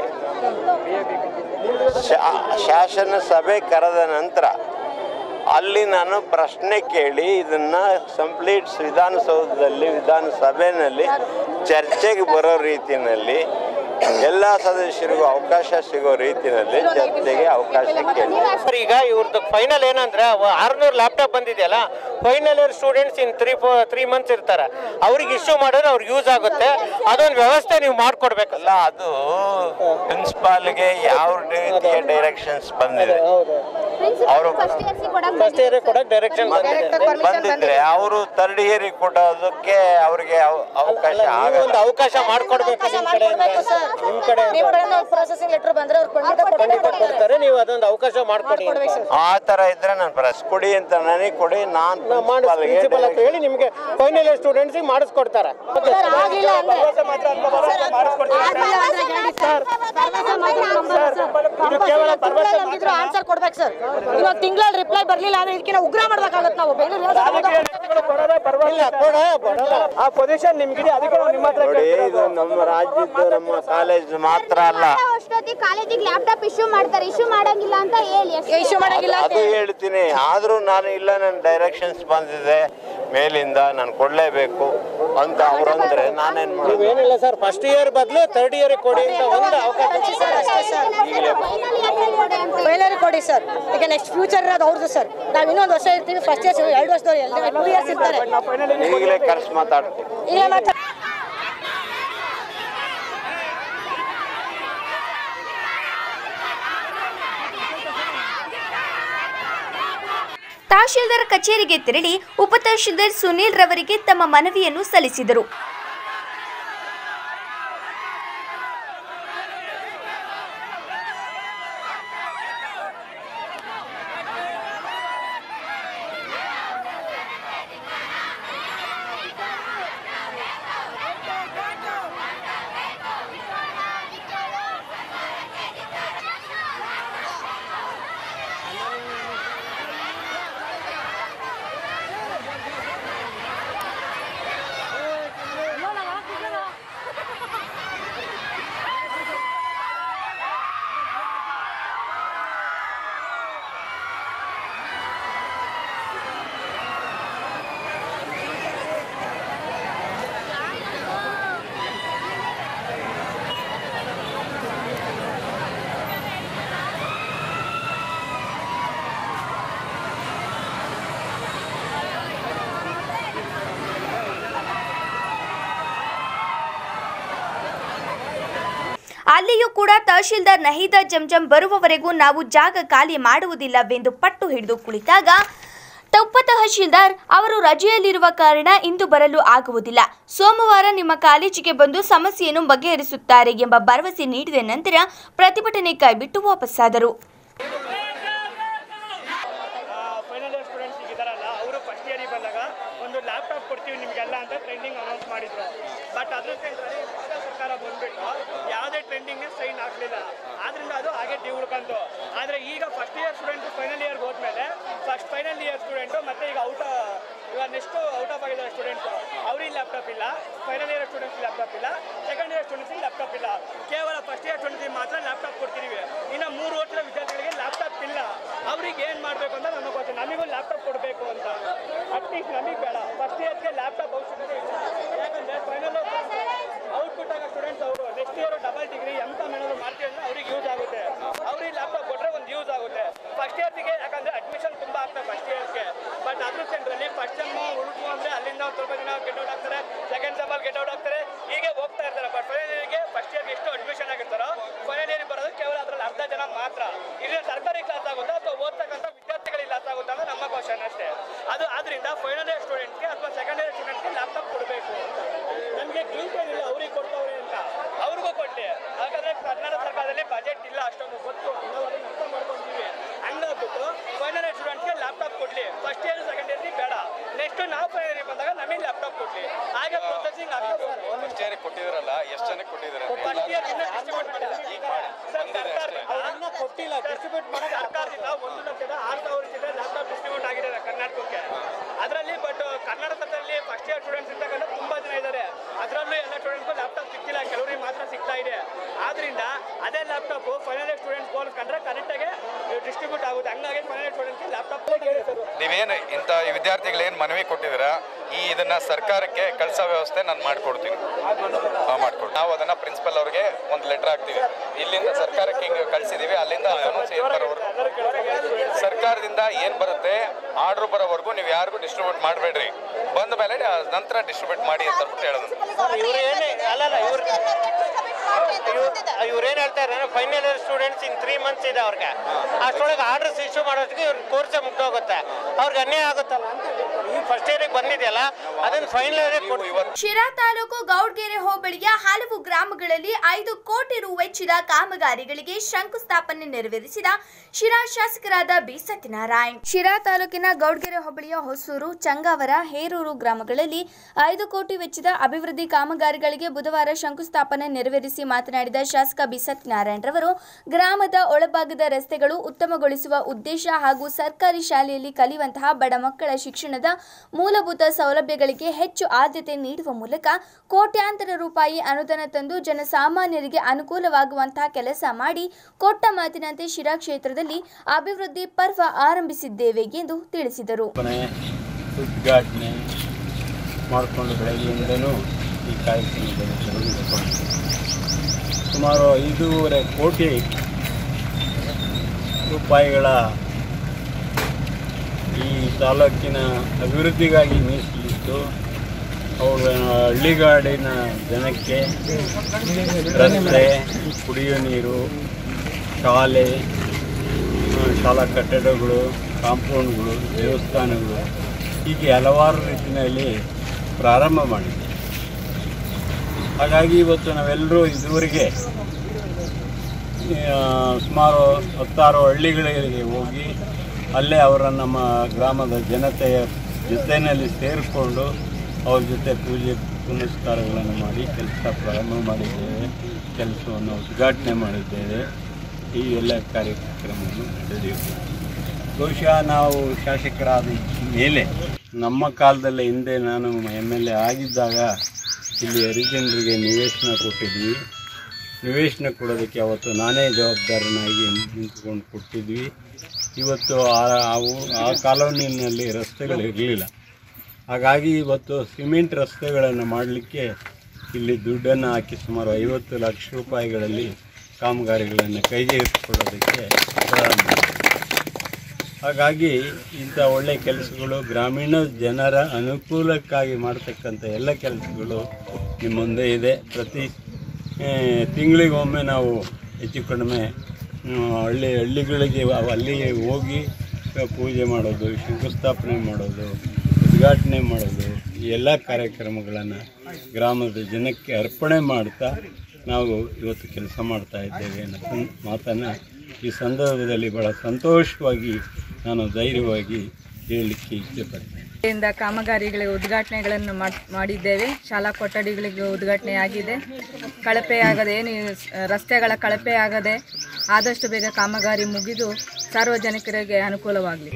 ಶಾ- ಶಾಸನ ಸಭೆ ಕರೆದ ನಂತರ ಅಲ್ಲಿ ನಾನು ಪ್ರಶ್ನೆ ಕೇಳಿ ಇದನ್ನ ಕಂಪ್ಲೀಟ್ ವಿಧಾನಸೌಧದಲ್ಲಿ ವಿಧಾನಸಭೆಯಲ್ಲಿ ಚರ್ಚೆಗೆ ಬರೋ ರೀತಿಯಲ್ಲಿ ಎಲ್ಲ ಸದಸ್ಯರಿಗೂ ಅವಕಾಶ ಸಿಗೋ ರೀತಿಯಲ್ಲಿ ಚರ್ಚೆಗೆ ಅವಕಾಶ ಕೇಳಿ ಸರ್, ಈಗ ಇವ್ರದ್ದು ಫೈನಲ್ ಏನಂದ್ರೆ ಆರ್ನೂರು ಲ್ಯಾಪ್ಟಾಪ್ ಬಂದಿದೆಯಲ್ಲ final year students in three four three months ಇರ್ತಾರೆ ಅವ್ರಿಗೆ ಇಶ್ಯೂ ಮಾಡಿದ್ರೆ ಅವ್ರಿಗೆ ಯೂಸ್ ಆಗುತ್ತೆ ಅದೊಂದು ವ್ಯವಸ್ಥೆ ನೀವು ಮಾಡ್ಕೊಡ್ಬೇಕಲ್ಲ ಅಲ್ಲ ಅದು ಪ್ರಿನ್ಸಿಪಾಲ್ಗೆ ಯಾವ ರೀತಿಯ ಡೈರೆಕ್ಷನ್ಸ್ ಬಂದಿದೆ ಅವರು ಫಸ್ಟ್ ಇಯರ್ಸಿಗೆ ಕೊಡಕ್ಕೆ ಫಸ್ಟ್ ಇಯರ್ ಕೊಡಕ್ಕೆ ಡೈರೆಕ್ಷನ್ ಬಂದಿದೆ ಬಂದಿದ್ರೆ ಅವರು ಥರ್ಡ್ ಇಯರ್ ಕೊಡೋದಕ್ಕೆ ಅವ್ರಿಗೆ ಅವ- ಅವಕಾಶ ಆಗಲ್ಲ ಒಂದು ಅವಕಾಶ ಮಾಡ್ಕೊಡ್ಬೇಕು ನಿಮ್ ಕಡೆಯಿಂದ ನಿಮ್ ಕಡೆ ನಿಮ್ಮ ಕಡೆಯಿಂದ ಪ್ರೊಸೆಸಿಂಗ್ ಲೆಟರ್ ಬಂದ್ರೆ ಅವ್ರು ಖಂಡಿತ ಕೊಟ್ಟೆ ಖಂಡಿತ ಕೊಡ್ತಾರೆ ಕೊಡ್ತಾರೆ ನೀವು ಅದೊಂದು ಅವಕಾಶ ಮಾಡ್ಕೊಡಿ ಅಂತ. ಆ ತರ ಇದ್ರೆ ನಾನು ಪ್ರೆಸ್ ಕೊಡಿ ಅಂತ ನನಗೆ ಕೊಡಿ ನಾನು ನಾವು ಮಾಡಿ ಪ್ರಿನ್ಸಿಪಲ್ ಹತ್ರ ಹೇಳಿ ನಿಮಗೆ ಫೈನಲ್ ಇಯರ್ ಸ್ಟೂಡೆಂಟ್ಸ್ ಮಾಡಿಸ್ಕೊಡ್ತಾರೆ ಆಗಿಲ್ಲ ಅಂದ್ರೆ ಇದು ಕೇವಲ ಭರವಸೆ ನಂಬಿದ್ರು ಆನ್ಸರ್ ಕೊಡ್ಬೇಕು ಸರ್ ಇನ್ನೊಂದು ತಿಂಗಳಲ್ಲಿ ರಿಪ್ಲೈ ಬರ್ಲಿಲ್ಲ ಅಂದ್ರೆ ಇದಕ್ಕಿಂತ ಉಗ್ರ ಮಾಡ್ಬೇಕಾಗತ್ತೆ ನಾವು ಬೆಂಗಳೂರು ಇಲ್ಲ ಕೊಡ ಕೊಡಲ್ಲ. ಆ ಪೊಸಿಷನ್ ನಿಮ್ಗಿದೆ ಅದಕ್ಕೆ ನಾವು ನಿಮ್ಮ ಹತ್ರ ನೋಡಿ ಇದು ನಮ್ಮ ರಾಜ್ಯದ್ದು ನಮ್ಮ ಕಾಲೇಜ್ ಮಾತ್ರ ಅಲ್ಲ ಅಷ್ಟೊತ್ತಿಗೆ ಕಾಲೇಜಿಗೆ ಲ್ಯಾಪ್ಟಾಪ್ ಇಶ್ಯೂ ಮಾಡ್ತಾರೆ ಇಶ್ಯೂ ಮಾಡಂಗಿಲ್ಲ ಅಂತ ಹೇಳಿ ಅಷ್ಟೇ. ಇಶ್ಯೂ ಮಾಡಂಗಿಲ್ಲ ಅದು ಹೇಳ್ತೀನಿ ಆದ್ರೂ ನಾನು ಇಲ್ಲ ನನ್ನ ಡೈರೆಕ್ಷನ್ಸ್ ಬಂದಿದೆ ಮೇಲಿಂದ ನಾನು ಕೊಡ್ಲೇಬೇಕು ಅಂತ ಅವ್ರಂದ್ರೆ ನಾನೇನ್ ಮಾಡೋದು ಏನಿಲ್ಲ ಸರ್ ಫಸ್ಟ್ ಇಯರ್ ಬದಲು ಥರ್ಡ್ ಇಯರ್ ಕೊಡಿ ಅಂತ ಒಂದು ಅವಕಾಶ Final year ಗೆ ಕೊಡಿ ಅಂತ. ಫೈನಲ್ ಕೊಡಿ ಸರ್ ಈಗ ನೆಕ್ಸ್ಟ್ ಫ್ಯೂಚರ್ ಇರೋದು ಅವ್ರದ್ದು ಸರ್ ನಾವು ಇನ್ನೊಂದು ವರ್ಷ ಇರ್ತೀವಿ ಫಸ್ಟ್ ಇಯರ್ಸ್ ಎರಡು ವರ್ಷದವ್ರು ಎಲ್ಲ ಟೂ ಇಯರ್ಸ್ ಇರ್ತಾರೆ ಈಗಲೇ ಕರ್ಸ್ ಮಾತಾಡ್ತೀನಿ ಈಗ ಮಾತ್ರ ತಹಶೀಲ್ದಾರ್ ಕಚೇರಿಗೆ ತೆರಳಿ ಉಪತಹಶೀಲ್ದಾರ್ ಸುನೀಲ್ ರವರಿಗೆ ತಮ್ಮ ಮನವಿಯನ್ನು ಸಲ್ಲಿಸಿದರು ಅಲ್ಲಿಯೂ ಕೂಡ ತಹಶೀಲ್ದಾರ್ ನಹೀದಾ ಜಂಜಂ ಬರುವವರೆಗೂ ನಾವು ಜಾಗ ಖಾಲಿ ಮಾಡುವುದಿಲ್ಲವೆಂದು ಪಟ್ಟು ಹಿಡಿದು ಕುಳಿತಾಗ ಉಪ ತಹಶೀಲ್ದಾರ್ ಅವರು ರಜೆಯಲ್ಲಿರುವ ಕಾರಣ ಇಂದು ಬರಲು ಆಗುವುದಿಲ್ಲ ಸೋಮವಾರ ನಿಮ್ಮ ಕಾಲೇಜಿಗೆ ಬಂದು ಸಮಸ್ಯೆಯನ್ನು ಬಗೆಹರಿಸುತ್ತಾರೆ ಎಂಬ ಭರವಸೆ ನೀಡಿದ ನಂತರ ಪ್ರತಿಭಟನೆ ಕೈಬಿಟ್ಟು ವಾಪಸ್ಸಾದರು ಫೈನಲ್ ಇಯರ್ ಸ್ಟೂಡೆಂಟ್ಸ್ ಇದಾರಲ್ಲ ಅವರು ಫಸ್ಟ್ ಇಯರಿಗೆ ಬಂದಾಗ ಒಂದು ಲ್ಯಾಪ್ಟಾಪ್ ಕೊಡ್ತೀವಿ ನಿಮಗೆಲ್ಲ ಅಂತ ಟ್ರೆಂಡಿಂಗ್ ಅನೌನ್ಸ್ ಮಾಡಿದ್ರು ಬಟ್ ಅದ್ರ ಕೇಂದ್ರದಲ್ಲಿ ಭಾರತ ಸರ್ಕಾರ ಬಂದ್ಬಿಟ್ಟು ಯಾವುದೇ ಟ್ರೆಂಡಿಂಗ್ಗೆ ಸೈನ್ ಹಾಕ್ಲಿಲ್ಲ ಆದ್ರಿಂದ ಅದು ಹಾಗೆ ಡಿ ಉಳ್ಕಂತು ಆದರೆ ಈಗ ಫಸ್ಟ್ ಇಯರ್ ಸ್ಟೂಡೆಂಟ್ ಫೈನಲ್ ಇಯರ್ಗೆ ಹೋದ್ಮೇಲೆ ಫಸ್ಟ್ ಫೈನಲ್ ಇಯರ್ ಸ್ಟೂಡೆಂಟು ಮತ್ತೆ ಈಗ ಔಟ್ ಇವಾಗ ನೆಕ್ಸ್ಟ್ ಔಟ್ ಆಫ್ ಆಗಿದ್ದಾರೆ ಸ್ಟೂಡೆಂಟ್ಸು ಅವ್ರಿಗೆ ಲ್ಯಾಪ್ಟಾಪ್ ಇಲ್ಲ ಫೈನಲ್ ಇಯರ್ ಸ್ಟೂಡೆಂಟ್ಸ್ ಲ್ಯಾಪ್ಟಾಪ್ ಇಲ್ಲ ಸೆಕೆಂಡ್ ಇಯರ್ ಸ್ಟೂಡೆಂಟ್ಸ್ಗೆ ಲ್ಯಾಪ್ಟಾಪ್ ಇಲ್ಲ ಕೇವಲ ಫಸ್ಟ್ ಇಯರ್ ಸ್ಟೂಡೆಂಟ್ಸ್ಗೆ ಮಾತ್ರ ಲ್ಯಾಪ್ಟಾಪ್ ಕೊಡ್ತೀವಿ ಇನ್ನು ಮೂರು ವರ್ಷದ ವಿದ್ಯಾರ್ಥಿಗಳಿಗೆ ಲ್ಯಾಪ್ಟಾಪ್ ಇಲ್ಲ ಅವ್ರಿಗೆ ಏನು ಮಾಡಬೇಕು ಅಂತ ನಮಗೆ ಗೊತ್ತು ನಮಗೂ ಲ್ಯಾಪ್ಟಾಪ್ ಕೊಡಬೇಕು ಅಂತ ಅಟ್ಲೀಸ್ಟ್ ನಮಗೆ ಬೇಡ ಫಸ್ಟ್ ಇಯರ್ಗೆ ಲ್ಯಾಪ್ಟಾಪ್ ಅವಶ್ಯಕತೆ ಇಲ್ಲ ಯಾಕಂದರೆ ಫೈನಲ್ ಔಟ್ಪುಟ್ ಆಗೋ ಸ್ಟೂಡೆಂಟ್ಸ್ ಅವರು next year double degree M com ಏನಾದ್ರು ಮಾಡ್ತೀವಿ ಅಂದ್ರೆ ಅವ್ರಿಗೆ ಯೂಸ್ ಆಗುತ್ತೆ ಅವ್ರಿಗೆ ಲ್ಯಾಪ್ಟಾಪ್ ಕೊಟ್ಟರೆ ಒಂದು ಯೂಸ್ ಆಗುತ್ತೆ ಫಸ್ಟ್ ಇಯರ್ಸಿಗೆ ಯಾಕಂದರೆ ಅಡ್ಮಿಷನ್ ತುಂಬ ಆಗ್ತದೆ ಫಸ್ಟ್ ಇಯರ್ಸ್ಗೆ ಬಟ್ ಅದ್ರ ಸೆಂಟ್ರಲ್ಲಿ ಫಸ್ಟ್ ಸೆಮ್ ಹುಡುಕು ಅಂದರೆ ಅಲ್ಲಿಂದ ಒಂದು ಸ್ವಲ್ಪ ಜನ ಗೆಟ್ ಔಟ್ ಆಗ್ತಾರೆ ಸೆಕೆಂಡ್ ಸೆಮ್ಮಲ್ಲಿ ಗೆಟ್ ಔಟ್ ಆಗ್ತಾರೆ ಹೀಗೆ ಹೋಗ್ತಾ ಇರ್ತಾರೆ ಬಟ್ ಫೈನಲ್ ಇಯರ್ಗೆ ಫಸ್ಟ್ ಇಯರ್ಗೆ ಎಷ್ಟು ಅಡ್ಮಿಷನ್ ಆಗಿರ್ತಾರೋ ಫೈನಲ್ ಇಯರ್ಗೆ ಬರೋದು ಕೇವಲ ಅದರಲ್ಲಿ ಅರ್ಧ ಜನ ಮಾತ್ರ ಇಲ್ಲಿ ಸರ್ಕಾರಿ ಕ್ಲಾಸ್ ಆಗುತ್ತಾ ಅಥವಾ ಓದ್ತಕ್ಕಂಥ ವಿದ್ಯಾರ್ಥಿಗಳಿಗೆ ಕ್ಲಾಸ್ ಆಗುತ್ತಾ ಅಂತ ನಮ್ಮ ಕ್ವಶನ್ ಅಷ್ಟೇ ಅದು ಆದ್ರಿಂದ ಫೈನಲ್ ಇಯರ್ ಸ್ಟೂಡೆಂಟ್ಗೆ ಅಥವಾ ಸೆಕೆಂಡ್ ಇಯರ್ ಸ್ಟೂಡೆಂಟ್ಗೆ ಲ್ಯಾಪ್ಟಾಪ್ ಕೊಡಬೇಕು ನಮಗೆ ಗಿಲ್ಟ್ ಏನಿಲ್ಲ ಅವ್ರಿಗೆ ಕೊಡ್ತವ್ರೆ ಅಂತ ಅವ್ರಿಗೂ ಕೊಟ್ಟೆ ಹಾಗಾದ್ರೆ ಕರ್ನಾಟಕ ಸರ್ಕಾರದಲ್ಲಿ ಬಜೆಟ್ ಇಲ್ಲ ಅಷ್ಟೊಂದು ಗೊತ್ತು ನಾವು ಅದನ್ನ ಅರ್ಥ ಮಾಡ್ಕೊಂತೀವಿ ಹಂಗಾಗ್ಬಿಟ್ಟು ಫೈನಲ್ ಇಯರ್ ಸ್ಟೂಡೆಂಟ್ಗೆ ಲ್ಯಾಪ್ಟಾಪ್ ಕೊಡ್ಲಿ ಫಸ್ಟ್ ಇಯರ್ ಸೆಕೆಂಡ್ ಇಯರ್ಗೆ ಬೇಡ ನೆಕ್ಸ್ಟ್ ನಾವು ಫೈನಲ್ ಇಯರ್ ಬಂದಾಗ ನಮಗೆ ಲ್ಯಾಪ್ಟಾಪ್ ಕೊಡ್ಲಿ ಹಾಗೆ ಪ್ರೊಸೆಸಿಂಗ್ ಆಗ್ತದೆ ಫಸ್ಟ್ ಇಯರ್ ಕೊಟ್ಟಿದ್ರಲ್ಲ ಎಷ್ಟು ಜನಕ್ಕೆ ಕೊಟ್ಟಿದ್ದಾರೆ ಫಸ್ಟ್ ಇಯರ್ ಇನ್ನೂ ಡಿಸ್ಟ್ರಿಬ್ಯೂಟ್ ಮಾಡಿಲ್ಲ ಸರ್ ಸರ್ಕಾರದಿಂದ ಕೊಟ್ಟಿಲ್ಲ ಡಿಸ್ಟ್ರಿಬ್ಯೂಟ್ ಮಾಡಕ್ಕೆ ಸರ್ಕಾರದಿಂದ ಒಂದು ಲಕ್ಷದ ಆರು ಸಾವಿರ ಜೊತೆ ಲ್ಯಾಪ್ಟಾಪ್ ಡಿಸ್ಟ್ರಿಬ್ಯೂಟ್ ಆಗಿದೆ ಕರ್ನಾಟಕಕ್ಕೆ ಅದರಲ್ಲಿ ಬಟ್ ಕರ್ನಾಟಕದಲ್ಲಿ ಫಸ್ಟ್ ಇಯರ್ ಸ್ಟೂಡೆಂಟ್ಸ್ ಇರ್ತಕ್ಕಂಥ ತುಂಬಾ ಜನ ಇದ್ದಾರೆ ಅದರಲ್ಲೂ ಎಲ್ಲ ಸ್ಟೂಡೆಂಟ್ಗೂ ಲ್ಯಾಪ್ಟಾಪ್ ಸಿಕ್ತಿಲ್ಲ ಕೆಲವರಿಗೆ ಮಾತ್ರ ಸಿಗ್ತಾ ಇದೆ ಆದ್ರಿಂದ ಅದೇ ಲ್ಯಾಪ್ಟಾಪ್ ಫೈನಲ್ ಇಯರ್ ಸ್ಟೂಡೆಂಟ್ಸ್ ಹೋಲಿಸ್ಕೊಂಡ್ರೆ ಕರೆಕ್ಟಾಗಿ ಡಿಸ್ಟ್ರಿಬ್ಯೂಟ್ ಆಗುತ್ತೆ ಹಂಗಾಗಿ ಫೈನಲ್ ಇಯರ್ ಸ್ಟೂಡೆಂಟ್ಸ್ಗೆ ಲ್ಯಾಪ್ಟಾಪ್ ನೀವೇನು ಇಂಥ ವಿದ್ಯಾರ್ಥಿಗಳು ಏನು ಮನವಿ ಕೊಟ್ಟಿದ್ದೀರಾ ಈ ಇದನ್ನ ಸರ್ಕಾರಕ್ಕೆ ಕಳಿಸೋ ವ್ಯವಸ್ಥೆ ನಾನು ಮಾಡಿಕೊಡ್ತೀನಿ ಮಾಡ್ಕೊಡ್ತೀನಿ ನಾವು ಅದನ್ನ ಪ್ರಿನ್ಸಿಪಲ್ ಅವ್ರಿಗೆ ಒಂದು ಲೆಟರ್ ಹಾಕ್ತೀವಿ ಇಲ್ಲಿಂದ ಸರ್ಕಾರಕ್ಕೆ ಹಿಂಗೆ ಕಳಿಸಿದೀವಿ ಅಲ್ಲಿಂದ ಅನೌನ್ಸ್ ಏನು ಬರೋವರೆಗೂ ಸರ್ಕಾರದಿಂದ ಏನು ಬರುತ್ತೆ ಆರ್ಡರ್ ಬರೋವರೆಗೂ ನೀವು ಯಾರಿಗೂ ಡಿಸ್ಟ್ರಿಬ್ಯೂಟ್ ಮಾಡಬೇಡ್ರಿ ಬಂದ ಮೇಲೆ ನಂತರ ಡಿಸ್ಟ್ರಿಬ್ಯೂಟ್ ಮಾಡಿ ಅಂತ ಅಂದ್ಬಿಟ್ಟು ಹೇಳೋದು ಇವ್ರು ಏನೇ ಅಲ್ಲಲ್ಲ ಇವ್ರು ಇವ್ರು ಏನು ಹೇಳ್ತಾ ಇದ್ದಾರೆ final year students in three months ಇದೆ ಅವ್ರಿಗೆ ಅಷ್ಟೊಳಗೆ ಆರ್ಡರ್ಸ್ ಇಶ್ಯೂ ಮಾಡೋದಕ್ಕೆ ಇವ್ರ ಕೋರ್ಸೇ ಮುಗ್ದೋಗುತ್ತೆ ಅವ್ರಿಗೆ ಅನ್ಯಾಯ ಆಗುತ್ತಲ್ಲ ಅಂತ ಈ ಫಸ್ಟ್ ಇಯರಿಗೆ ಬಂದಿದೆಯಲ್ಲ ಅದನ್ನು ಫೈನಲ್ ಇಯರಿಗೆ ಕೊಟ್ಟು ಇವತ್ತು ಶಿರಾ ತಾಲೂಕು ಗೌಡ್ಗೆರೆ ಹೋಬಳಿಯ ಹಲವು ಗ್ರಾಮಗಳಲ್ಲಿ ಐದು ಕೋಟಿ ರು ವೆಚ್ಚದ ಕಾಮಗಾರಿಗಳಿಗೆ ಶಂಕುಸ್ಥಾಪನೆ ನೆರವೇರಿಸಿದ ಶಿರಾ ಶಾಸಕರಾದ ಬಿ ಸತ್ಯನಾರಾಯಣ್ ಶಿರಾ ತಾಲೂಕಿನ ಗೌಡ್ಗೆರೆ ಹೋಬಳಿಯ ಹೊಸೂರು ಚಂಗಾವರ ಹೇರೂರು ಗ್ರಾಮಗಳಲ್ಲಿ ಐದು ಕೋಟಿ ವೆಚ್ಚದ ಅಭಿವೃದ್ಧಿ ಕಾಮಗಾರಿಗಳಿಗೆ ಬುಧವಾರ ಶಂಕುಸ್ಥಾಪನೆ ನೆರವೇರಿಸಿ ಮಾತನಾಡಿದ ಶಾಸಕ ಬಿ ಸತ್ಯನಾರಾಯಣ್ ರವರು ಗ್ರಾಮದ ಒಳಭಾಗದ ರಸ್ತೆಗಳು ಉತ್ತಮಗೊಳಿಸುವ ಉದ್ದೇಶ ಹಾಗೂ ಸರ್ಕಾರಿ ಶಾಲೆಯಲ್ಲಿ ಕಲಿಯುವಂತಹ ಬಡ ಮಕ್ಕಳ ಶಿಕ್ಷಣದ ಮೂಲಭೂತ ಸೌಲಭ್ಯಗಳಿಗೆ ಹೆಚ್ಚು ಆದ್ಯತೆ ನೀಡುವ ಮೂಲಕ ಕೋಟ್ಯಾಂತರ ರೂಪಾಯಿ ಅನುದಾನ ತಂದು ಜನಸಾಮಾನ್ಯರಿಗೆ ಅನುಕೂಲವಾಗುವಂತಹ ಕೆಲಸ ಮಾಡಿ ಕೊಟ್ಟ ಮಾತಿನಂತೆ ಶಿರಾ ಕ್ಷೇತ್ರದಲ್ಲಿ ಅಭಿವೃದ್ಧಿ ಪರ್ವ ಆರಂಭಿಸಿದ್ದೇವೆ ಎಂದು ತಿಳಿಸಿದರು ಸ್ಥಾಪನೆ ಉದ್ಘಾಟನೆ ಮಾಡಿಕೊಂಡು ಬೆಳಗ್ಗೆಯಿಂದಲೂ ಈ ಕಾರ್ಯಕ್ರಮದಲ್ಲಿ ತೊಡಗಿಸಿಕೊಂಡು ಸುಮಾರು ಐದೂವರೆ ಕೋಟಿ ರೂಪಾಯಿಗಳ ಈ ತಾಲೂಕಿನ ಅಭಿವೃದ್ಧಿಗಾಗಿ ಮೀಸಲಿಟ್ಟು ಅವರ ಹಳ್ಳಿಗಾಡಿನ ಜನಕ್ಕೆ ರಸ್ತೆ ಕುಡಿಯುವ ನೀರು ಶಾಲೆ ಆ, ಶಾಲಾ ಕಟ್ಟಡಗಳು ಕಾಂಪೌಂಡ್ಗಳು ದೇವಸ್ಥಾನಗಳು ಹೀಗೆ ಹಲವಾರು ರೀತಿಯಲ್ಲಿ ಪ್ರಾರಂಭ ಮಾಡಿದೆ ಹಾಗಾಗಿ ಇವತ್ತು ನಾವೆಲ್ಲರೂ ಇದುವರೆಗೆ ಆ, ಸುಮಾರು ಹತ್ತಾರು ಹಳ್ಳಿಗಳಿಗೆ ಹೋಗಿ ಅಲ್ಲೇ ಅವರ ನಮ್ಮ ಗ್ರಾಮದ ಜನತೆಯ ಜೊತೆಯಲ್ಲಿ ಸೇರಿಕೊಂಡು ಅವ್ರ ಜೊತೆ ಪೂಜೆ ಪುನಸ್ಕಾರಗಳನ್ನು ಮಾಡಿ ಕೆಲಸ ಪ್ರಾರಂಭ ಮಾಡಿದ್ದೇವೆ ಕೆಲಸವನ್ನು ಉದ್ಘಾಟನೆ ಮಾಡಿದ್ದೇವೆ ಈ ಎಲ್ಲ ಕಾರ್ಯಕ್ರಮವನ್ನು ನಡೆದಿದೆ ಬಹುಶಃ ನಾವು ಶಾಸಕರಾದ ಮೇಲೆ ನಮ್ಮ ಕಾಲದಲ್ಲೇ ಹಿಂದೆ ನಾನು ಎಮ್ ಎಲ್ ಎ ಆಗಿದ್ದಾಗ ಇಲ್ಲಿ ಹರಿಜನರಿಗೆ ನಿವೇಶನ ಕೊಟ್ಟಿದ್ವಿ ನಿವೇಶನ ಕೊಡೋದಕ್ಕೆ ಅವತ್ತು ನಾನೇ ಜವಾಬ್ದಾರನಾಗಿ ನಿಂತ್ಕೊಂಡು ಕೊಟ್ಟಿದ್ವಿ ಇವತ್ತು ಆ ಅವು ಆ ಕಾಲೋನಿಯಲ್ಲಿ ರಸ್ತೆಗಳು ಇರಲಿಲ್ಲ ಹಾಗಾಗಿ ಇವತ್ತು ಸಿಮೆಂಟ್ ರಸ್ತೆಗಳನ್ನು ಮಾಡಲಿಕ್ಕೆ ಇಲ್ಲಿ ದುಡ್ಡನ್ನು ಹಾಕಿ ಸುಮಾರು ಐವತ್ತು ಲಕ್ಷ ರೂಪಾಯಿಗಳಲ್ಲಿ ಕಾಮಗಾರಿಗಳನ್ನು ಕೈಗೆತ್ತಿಕೊಳ್ಳೋದಕ್ಕೆ ಪ್ರಾರಂಭ ಮಾಡಿದ್ವಿ. ಹಾಗಾಗಿ ಇಂಥ ಒಳ್ಳೆ ಕೆಲಸಗಳು ಗ್ರಾಮೀಣ ಜನರ ಅನುಕೂಲಕ್ಕಾಗಿ ಮಾಡ್ತಕ್ಕಂಥ ಎಲ್ಲ ಕೆಲಸಗಳು ನಿಮ್ಮ ಮುಂದೆ ಇದೆ ಪ್ರತಿ ಆ, ತಿಂಗಳಿಗೊಮ್ಮೆ ನಾವು ಹೆಚ್ಚು ಕಡಿಮೆ ಆ, ಹಳ್ಳಿ ಹಳ್ಳಿಗಳಿಗೆ ಅವ್- ಅಲ್ಲಿಗೆ ಹೋಗಿ ಶ- ಪೂಜೆ ಮಾಡೋದು ಶಂಕುಸ್ಥಾಪನೆ ಮಾಡೋದು ಉದ್ಘಾಟನೆ ಮಾಡೋದು ಈ ಎಲ್ಲ ಕಾರ್ಯಕ್ರಮಗಳನ್ನು ಗ್ರಾಮದ ಜನಕ್ಕೆ ಅರ್ಪಣೆ ಮಾಡ್ತಾ ನಾವು ಇವತ್ತು ಕೆಲಸ ಮಾಡ್ತಾ ಇದ್ದೇವೆ ಅನ್ನೋ ಸಂ- ಮಾತನ್ನು ಈ ಸಂದರ್ಭದಲ್ಲಿ ಭಾಳ ಸಂತೋಷವಾಗಿ ನಾನು ಧೈರ್ಯವಾಗಿ ಹೇಳಲಿಕ್ಕೆ ಇಷ್ಟಪಡ್ತೇನೆ ಇಂದ ಕಾಮಗಾರಿಗಳಿಗೆ ಉದ್ಘಾಟನೆಗಳನ್ನು ಮಾಡ್- ಮಾಡಿದ್ದೇವೆ ಶಾಲಾ ಕೊಠಡಿಗಳಿಗೆ ಉದ್ಘಾಟನೆ ಆಗಿದೆ ಕಳಪೆ ಆಗದೆ ಏನು ಈ ಸ್- ರಸ್ತೆಗಳ ಕಳಪೆ ಆಗದೆ ಆದಷ್ಟು ಬೇಗ ಕಾಮಗಾರಿ ಮುಗಿದು ಸಾರ್ವಜನಿಕರಿಗೆ ಅನುಕೂಲವಾಗಲಿ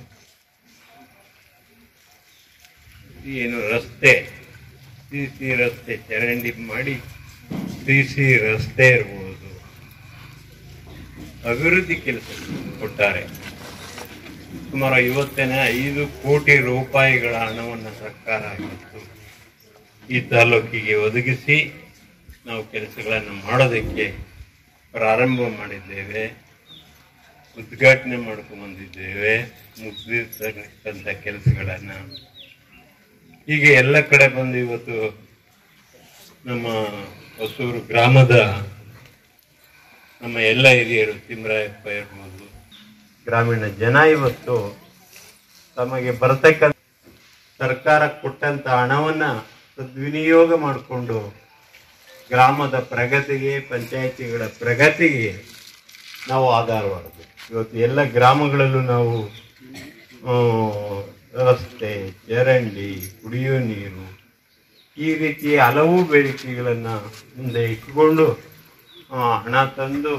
ಏನು ರಸ್ತೆ ಸಿ ಸಿ ರಸ್ತೆ ಚರಂಡಿ ಮಾಡಿ ಸಿ ಸಿ ರಸ್ತೆ ಇರ್ಬೋದು ಅಭಿವೃದ್ಧಿ ಕೆಲಸ ಕೊಟ್ಟಾರೆ ಸುಮಾರು ಐವತ್ತನೇ ಐದು ಕೋಟಿ ರೂಪಾಯಿಗಳ ಹಣವನ್ನು ಸರ್ಕಾರ ಇವತ್ತು ಈ ತಾಲೂಕಿಗೆ ಒದಗಿಸಿ ನಾವು ಕೆಲಸಗಳನ್ನು ಮಾಡೋದಕ್ಕೆ ಪ್ರಾರಂಭ ಮಾಡಿದ್ದೇವೆ ಉದ್ಘಾಟನೆ ಮಾಡ್ಕೊಂಡ್ಬಂದಿದ್ದೇವೆ ಮುಗಿದಿರ್ತಕ್ಕಂಥ ಕೆಲಸಗಳನ್ನು ಹೀಗೆ ಎಲ್ಲ ಕಡೆ ಬಂದು ಇವತ್ತು ನಮ್ಮ ಹೊಸೂರು ಗ್ರಾಮದ ನಮ್ಮ ಎಲ್ಲ ಹಿರಿಯರು ತಿಮ್ಮರಾಯಪ್ಪ ಇರ್ಬೋದು ಗ್ರಾಮೀಣ ಜನ ಇವತ್ತು ತಮಗೆ ಬರತಕ್ಕಂಥ ಸರ್ಕಾರ ಕೊಟ್ಟಂತ ಹಣವನ್ನ ಸದ್ವಿನಿಯೋಗ ಮಾಡಿಕೊಂಡು ಗ್ರಾಮದ ಪ್ರಗತಿಗೆ ಪಂಚಾಯಿತಿಗಳ ಪ್ರಗತಿಗೆ ನಾವು ಆಧಾರವಾಗಬೇಕು ಇವತ್ತು ಎಲ್ಲ ಗ್ರಾಮಗಳಲ್ಲೂ ನಾವು ಆ, ರಸ್ತೆ ಚರಂಡಿ ಕುಡಿಯುವ ನೀರು ಈ ರೀತಿಯ ಹಲವು ಬೇಡಿಕೆಗಳನ್ನು ಮುಂದೆ ಇಟ್ಟುಕೊಂಡು ಆ, ಹಣ ತಂದು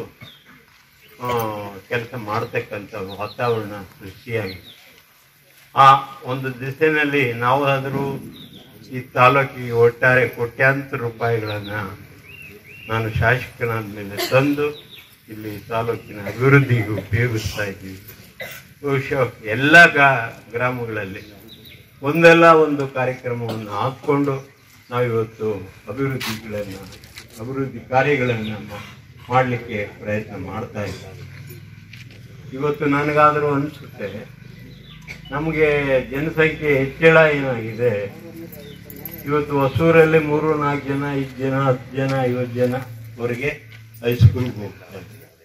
ಕೆಲಸ ಮಾಡ್ತಕ್ಕಂಥ ವಾತಾವರಣ ಸೃಷ್ಟಿಯಾಗಿದೆ ಆ ಒಂದು ದಿಸೆಯಲ್ಲಿ ನಾವಾದರೂ ಈ ತಾಲೂಕಿಗೆ ಒಟ್ಟಾರೆ ಕೋಟ್ಯಾಂತರ ರೂಪಾಯಿಗಳನ್ನು ನಾನು ಶಾಸಕನಾದ ಮೇಲೆ ತಂದು ಇಲ್ಲಿ ತಾಲೂಕಿನ ಅಭಿವೃದ್ಧಿಗೆ ಉಪಯೋಗಿಸ್ತಾ ಇದ್ದೀವಿ ಬಹುಶಃ ಎಲ್ಲ ಗಾ ಗ್ರಾಮಗಳಲ್ಲಿ ಒಂದಲ್ಲ ಒಂದು ಕಾರ್ಯಕ್ರಮವನ್ನು ಹಾಕ್ಕೊಂಡು ನಾವಿವತ್ತು ಅಭಿವೃದ್ಧಿಗಳನ್ನು ಅಭಿವೃದ್ಧಿ ಕಾರ್ಯಗಳನ್ನು ಮಾಡಲಿಕ್ಕೆ ಪ್ರಯತ್ನ ಮಾಡ್ತಾ ಇದ್ದಾರೆ ಇವತ್ತು ನನಗಾದರೂ ಅನಿಸುತ್ತೆ ನಮಗೆ ಜನಸಂಖ್ಯೆ ಹೆಚ್ಚಳ ಏನಾಗಿದೆ ಇವತ್ತು ಹೊಸೂರಲ್ಲಿ ಮೂರು ನಾಲ್ಕು ಜನ ಐದು ಜನ ಹತ್ತು ಜನ ಐವತ್ತು ಜನ ವರೆಗೆ ಹೈಸ್ಕೂಲ್ಗೆ ಹೋಗ್ತಾರೆ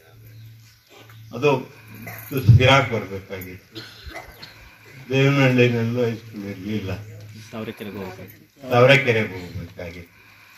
ಅದು ಸ್ಥಿರಾಕ್ ಬರಬೇಕಾಗಿತ್ತು ದೇವನಹಳ್ಳಿನಲ್ಲೂ ಹೈಸ್ಕೂಲ್ ಇರಲಿಲ್ಲ ತಾವರೆಕೆರೆಗೆ ಹೋಗ್ಬೇಕಾಗಿತ್ತು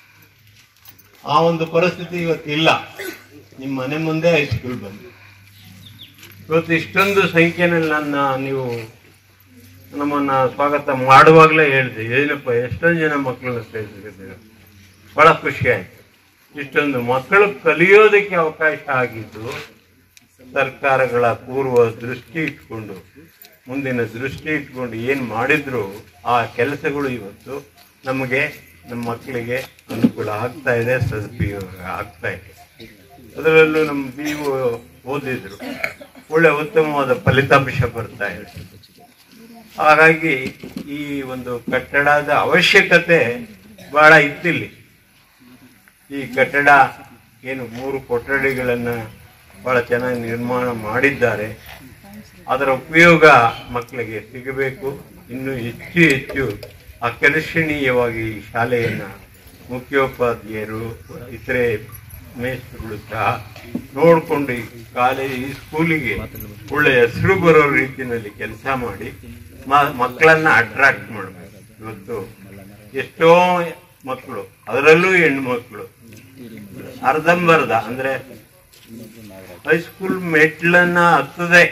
ಆ ಒಂದು ಪರಿಸ್ಥಿತಿ ಇವತ್ತಿಲ್ಲ ನಿಮ್ಮ ಮನೆ ಮುಂದೆ ಹೈಸ್ಕೂಲ್ ಬಂದು ಇವತ್ತು ಇಷ್ಟೊಂದು ಸಂಖ್ಯೆನಲ್ಲಿ ನನ್ನ ನೀವು ನಮ್ಮನ್ನ ಸ್ವಾಗತ ಮಾಡುವಾಗಲೇ ಹೇಳಿದೆ ಏನಪ್ಪ ಎಷ್ಟೊಂದು ಜನ ಮಕ್ಕಳನ್ನ ಸೇರಿಸಿದ್ದೀರ ಬಹಳ ಖುಷಿ ಆಯ್ತು ಇಷ್ಟೊಂದು ಮಕ್ಕಳು ಕಲಿಯೋದಕ್ಕೆ ಅವಕಾಶ ಆಗಿದ್ದು ಸರ್ಕಾರಗಳ ಪೂರ್ವ ದೃಷ್ಟಿ ಇಟ್ಕೊಂಡು ಮುಂದಿನ ದೃಷ್ಟಿ ಇಟ್ಕೊಂಡು ಏನು ಮಾಡಿದ್ರು ಆ ಕೆಲಸಗಳು ಇವತ್ತು ನಮಗೆ ನಮ್ಮ ಮಕ್ಕಳಿಗೆ ಅನುಕೂಲ ಆಗ್ತಾ ಇದೆ ಸದುಪಯೋಗ ಆಗ್ತಾ ಇದೆ ಅದರಲ್ಲೂ ನಮ್ಮ ಬಿ ಓದಿದ್ರು ಒಳ್ಳೆ ಉತ್ತಮವಾದ ಫಲಿತಾಂಶ ಬರ್ತಾ ಇದೆ ಹಾಗಾಗಿ ಈ ಒಂದು ಕಟ್ಟಡದ ಅವಶ್ಯಕತೆ ಬಹಳ ಇತ್ತಿಲ್ಲಿ ಈ ಕಟ್ಟಡ ಏನು ಮೂರು ಕೊಠಡಿಗಳನ್ನ ಬಹಳ ಚೆನ್ನಾಗಿ ನಿರ್ಮಾಣ ಮಾಡಿದ್ದಾರೆ ಅದರ ಉಪಯೋಗ ಮಕ್ಕಳಿಗೆ ಸಿಗಬೇಕು ಇನ್ನು ಹೆಚ್ಚು ಹೆಚ್ಚು ಆಕರ್ಷಣೀಯವಾಗಿ ಈ ಶಾಲೆಯನ್ನ ಮುಖ್ಯೋಪಾಧ್ಯಾಯರು ಇತರೆ ಮೇಸ್ತ್ರುಗಳು ಸಹ ನೋಡಿಕೊಂಡು ಈ ಕಾಲೇಜ್ ಈ ಸ್ಕೂಲಿಗೆ ಒಳ್ಳೆ ಹೆಸರು ಬರೋ ರೀತಿಯಲ್ಲಿ ಕೆಲಸ ಮಾಡಿ ಮ- ಮಕ್ಕಳನ್ನ ಅಟ್ರಾಕ್ಟ್ ಮಾಡಬೇಕು ಇವತ್ತು ಎಷ್ಟೋ ಮಕ್ಕಳು ಅದರಲ್ಲೂ ಹೆಣ್ಣು ಮಕ್ಕಳು ಅರ್ಧಂಬರ್ಧ ಅಂದ್ರೆ ಹೈಸ್ಕೂಲ್ ಮೆಟ್ಲನ್ನ ಹತ್ತದೆ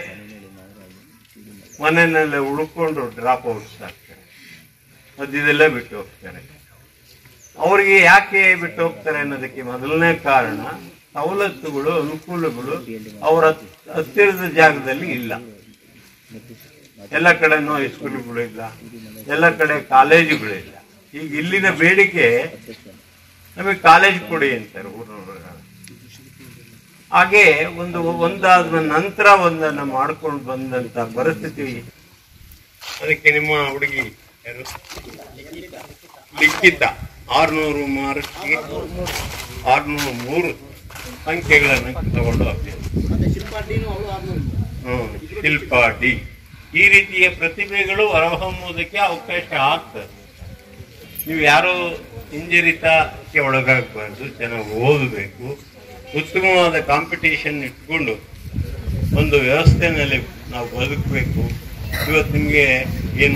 ಮನೆಯಲ್ಲೇ ಉಳ್ಕೊಂಡು ಡ್ರಾಪ್ ಔಟ್ಸ್ ಆಗ್ತಾರೆ ಮಧ್ಯದಲ್ಲೇ ಬಿಟ್ಟು ಹೋಗ್ತಾರೆ ಅವರಿಗೆ ಯಾಕೆ ಬಿಟ್ಟು ಹೋಗ್ತಾರೆ ಅನ್ನೋದಕ್ಕೆ ಮೊದಲನೇ ಕಾರಣ ಸವಲತ್ತುಗಳು ಅನುಕೂಲಗಳು ಅವರ ಹತ್ತಿರದ ಜಾಗದಲ್ಲಿ ಇಲ್ಲ ಎಲ್ಲ ಕಡೆನೂ ಹೈಸ್ಕೂಲ್ಗಳು ಇಲ್ಲ ಎಲ್ಲ ಕಡೆ ಕಾಲೇಜುಗಳು ಇಲ್ಲ ಈಗ ಇಲ್ಲಿನ ಬೇಡಿಕೆ ನಮಗೆ ಕಾಲೇಜ್ ಕೊಡಿ ಅಂತಾರೆ ಊರಿನವ್ರು ಹಾಗೆ ಒಂದು ಒಂದಾದ ನಂತರ ಒಂದನ್ನ ಮಾಡ್ಕೊಂಡು ಬಂದಂತ ಪರಿಸ್ಥಿತಿ ಅದಕ್ಕೆ ನಿಮ್ಮ ಹುಡುಗಿ ಯಾರು ಲಿಖಿತ ಆರ್ನೂರು ಮಾರ್ಕ್ಗೆ ಆರ್ನೂರು ಮೂರು ಸಂಖ್ಯೆಗಳನ್ನು ತಗೊಂಡು ಹೋಗ್ತೇವೆ ಹ್ಮ್ ಶಿಲ್ಪ ಡಿ ಈ ರೀತಿಯ ಪ್ರತಿಭೆಗಳು ಹೊರಹೊಮ್ಮುವುದಕ್ಕೆ ಅವಕಾಶ ಆಗ್ತದೆ ನೀವು ಯಾರು ಹಿಂಜರಿತಕ್ಕೆ ಒಳಗಾಗಬಾರ್ದು ಚೆನ್ನಾಗಿ ಓದಬೇಕು ಉತ್ತಮವಾದ ಕಾಂಪಿಟೇಷನ್ ಇಟ್ಕೊಂಡು ಒಂದು ವ್ಯವಸ್ಥೆನಲ್ಲಿ ನಾವು ಬದುಕಬೇಕು ಇವತ್ತು ನಿಮಗೆ ಏನು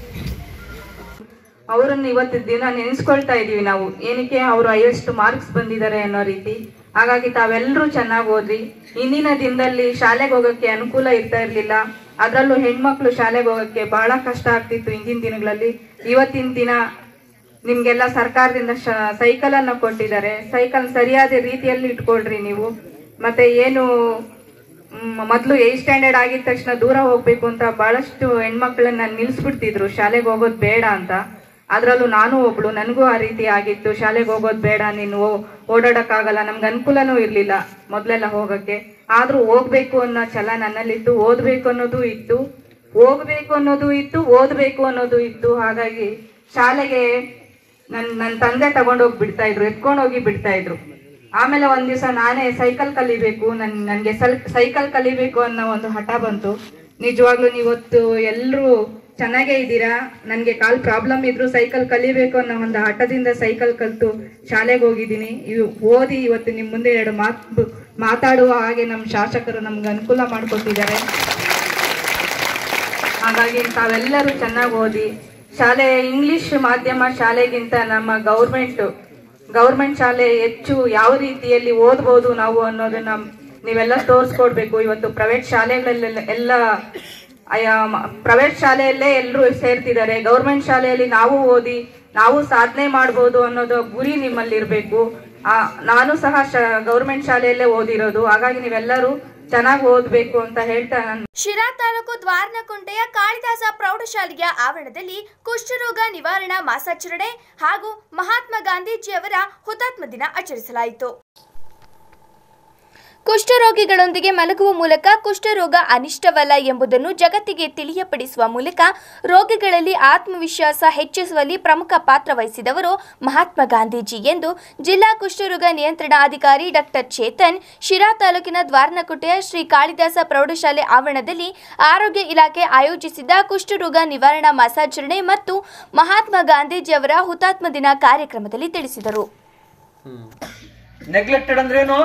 ಅವರನ್ನು ಇವತ್ತು ದಿನ ನೆನೆಸ್ಕೊಳ್ತಾ ಇದೀವಿ ನಾವು ಏನಕ್ಕೆ ಅವರು ಹೈಯೆಸ್ಟ್ ಮಾರ್ಕ್ಸ್ ಬಂದಿದ್ದಾರೆ ಅನ್ನೋ ರೀತಿ ಹಾಗಾಗಿ ತಾವೆಲ್ಲರೂ ಚೆನ್ನಾಗಿ ಓದ್ರಿ ಇಂದಿನ ದಿನದಲ್ಲಿ ಶಾಲೆಗೆ ಹೋಗೋಕ್ಕೆ ಅನುಕೂಲ ಇರ್ತಾ ಇರಲಿಲ್ಲ ಅದರಲ್ಲೂ ಹೆಣ್ಮಕ್ಳು ಶಾಲೆಗೆ ಹೋಗೋಕ್ಕೆ ಬಹಳ ಕಷ್ಟ ಆಗ್ತಿತ್ತು ಹಿಂದಿನ ದಿನಗಳಲ್ಲಿ ಇವತ್ತಿನ ದಿನ ನಿಮ್ಗೆಲ್ಲ ಸರ್ಕಾರದಿಂದ ಶ- ಸೈಕಲ್ ಅನ್ನ ಕೊಟ್ಟಿದ್ದಾರೆ ಸೈಕಲ್ ಸರಿಯಾದ ರೀತಿಯಲ್ಲಿ ಇಟ್ಕೊಳ್ರಿ ನೀವು ಮತ್ತೆ ಏನು ಮ್, ಮೊದ್ಲು ಏಟ್ ಸ್ಟ್ಯಾಂಡರ್ಡ್ ಆಗಿದ ತಕ್ಷಣ ದೂರ ಹೋಗ್ಬೇಕು ಅಂತ ಬಹಳಷ್ಟು ಹೆಣ್ಮಕ್ಳನ್ನ ನಿಲ್ಸ್ಬಿಡ್ತಿದ್ರು ಶಾಲೆಗೆ ಹೋಗೋದು ಬೇಡ ಅಂತ ಅದ್ರಲ್ಲೂ ನಾನು ಒಬ್ಳು ನನಗೂ ಆ ರೀತಿ ಆಗಿತ್ತು ಶಾಲೆಗೆ ಹೋಗೋದು ಬೇಡ ನೀನು ಓ- ಓಡಾಡಕ್ಕಾಗಲ್ಲ ನಮ್ಗೆ ಅನುಕೂಲನೂ ಇರ್ಲಿಲ್ಲ ಮೊದ್ಲೆಲ್ಲ ಹೋಗಕ್ಕೆ ಆದ್ರೂ ಹೋಗ್ಬೇಕು ಅನ್ನೋ ಛಲ ನನ್ನಲ್ಲಿತ್ತು ಓದ್ಬೇಕು ಅನ್ನೋದು ಇತ್ತು ಹೋಗ್ಬೇಕು ಅನ್ನೋದು ಇತ್ತು ಓದ್ಬೇಕು ಅನ್ನೋದು ಇತ್ತು ಹಾಗಾಗಿ ಶಾಲೆಗೆ ನನ್ ನನ್ನ ತಂದೆ ತಗೊಂಡೋಗಿ ಬಿಡ್ತಾ ಇದ್ರು ಎತ್ಕೊಂಡು ಹೋಗಿ ಬಿಡ್ತಾ ಇದ್ರು ಆಮೇಲೆ ಒಂದ್ ದಿವಸ ನಾನೇ ಸೈಕಲ್ ಕಲಿಬೇಕು ನನ್ ನನ್ಗೆ ಸಲ್- ಸೈಕಲ್ ಕಲಿಬೇಕು ಅನ್ನೋ ಒಂದು ಹಠ ಬಂತು ನಿಜವಾಗ್ಲೂ ನೀವತ್ತು ಎಲ್ರೂ ಚೆನ್ನಾಗೇ ಇದ್ದೀರಾ ನನ್ಗೆ ಕಾಲ್ ಪ್ರಾಬ್ಲಮ್ ಇದ್ರು ಸೈಕಲ್ ಕಲಿಬೇಕು ಅನ್ನೋ ಒಂದು ಹಠದಿಂದ ಸೈಕಲ್ ಕಲ್ತು ಶಾಲೆಗೆ ಹೋಗಿದ್ದೀನಿ ಇವ್ ಓದಿ ಇವತ್ತು ನಿಮ್ ಮುಂದೆ ಎರಡು ಮಾತು ಮಾತಾಡುವ ಹಾಗೆ ನಮ್ಮ ಶಾಸಕರು ನಮ್ಗೆ ಅನುಕೂಲ ಮಾಡಿಕೊಟ್ಟಿದ್ದಾರೆ ಹಾಗಾಗಿ ತಾವೆಲ್ಲರೂ ಚೆನ್ನಾಗಿ ಓದಿ ಶಾಲೆ ಇಂಗ್ಲಿಷ್ ಮಾಧ್ಯಮ ಶಾಲೆಗಿಂತ ನಮ್ಮ ಗೌರ್ಮೆಂಟ್ ಗೌರ್ಮೆಂಟ್ ಶಾಲೆ ಹೆಚ್ಚು ಯಾವ ರೀತಿಯಲ್ಲಿ ಓದ್ಬೋದು ನಾವು ಅನ್ನೋದನ್ನ ನೀವೆಲ್ಲ ತೋರಿಸ್ಕೊಡ್ಬೇಕು ಇವತ್ತು ಪ್ರೈವೇಟ್ ಶಾಲೆಗಳಲ್ಲೆಲ್ಲ ಎಲ್ಲ ಪ್ರೈವೇಟ್ ಶಾಲೆಯಲ್ಲೇ ಎಲ್ಲರೂ ಸೇರ್ತಿದ್ದಾರೆ ಗೌರ್ಮೆಂಟ್ ಶಾಲೆಯಲ್ಲಿ ನಾವು ಓದಿ ನಾವು ಸಾಧನೆ ಮಾಡ್ಬೋದು ಅನ್ನೋದು ಗುರಿ ನಿಮ್ಮಲ್ಲಿ ಇರಬೇಕು ನಾನು ಸಹ ಗೌರ್ಮೆಂಟ್ ಶಾಲೆಯಲ್ಲೇ ಓದಿರೋದು ಹಾಗಾಗಿ ನೀವೆಲ್ಲರೂ ಚೆನ್ನಾಗಿ ಓದ್ಬೇಕು ಅಂತ ಹೇಳ್ತಾ ನಾನು ಶಿರಾ ತಾಲೂಕು ದ್ವಾರನಕುಂಟೆಯ ಕಾಳಿದಾಸ ಪ್ರೌಢಶಾಲೆಯ ಆವರಣದಲ್ಲಿ ಕುಷ್ಠರೋಗ ನಿವಾರಣಾ ಮಾಸಾಚರಣೆ ಹಾಗೂ ಮಹಾತ್ಮ ಗಾಂಧೀಜಿಯವರ ಹುತಾತ್ಮ ದಿನ ಆಚರಿಸಲಾಯಿತು ಕುಷ್ಠರೋಗಿಗಳೊಂದಿಗೆ ಮಲಗುವ ಮೂಲಕ ಕುಷ್ಠರೋಗ ಅನಿಷ್ಟವಲ್ಲ ಎಂಬುದನ್ನು ಜಗತ್ತಿಗೆ ತಿಳಿಯಪಡಿಸುವ ಮೂಲಕ ರೋಗಿಗಳಲ್ಲಿ ಆತ್ಮವಿಶ್ವಾಸ ಹೆಚ್ಚಿಸುವಲ್ಲಿ ಪ್ರಮುಖ ಪಾತ್ರ ವಹಿಸಿದವರು ಮಹಾತ್ಮ ಗಾಂಧೀಜಿ ಎಂದು ಜಿಲ್ಲಾ ಕುಷ್ಠರೋಗ ನಿಯಂತ್ರಣಾಧಿಕಾರಿ ಡಾಕ್ಟರ್ ಚೇತನ್ ಶಿರಾ ತಾಲೂಕಿನ ದ್ವಾರನಕುಟೆಯ ಶ್ರೀ ಕಾಳಿದಾಸ ಪ್ರೌಢಶಾಲೆ ಆವರಣದಲ್ಲಿ ಆರೋಗ್ಯ ಇಲಾಖೆ ಆಯೋಜಿಸಿದ್ದ ಕುಷ್ಠರೋಗ ನಿವಾರಣಾ ಮಾಸಾಚರಣೆ ಮತ್ತು ಮಹಾತ್ಮ ಗಾಂಧೀಜಿಯವರ ಹುತಾತ್ಮ ದಿನ ಕಾರ್ಯಕ್ರಮದಲ್ಲಿ ತಿಳಿಸಿದರು ನೆಗ್ಲೆಕ್ಟೆಡ್ ಅಂದ್ರೇನು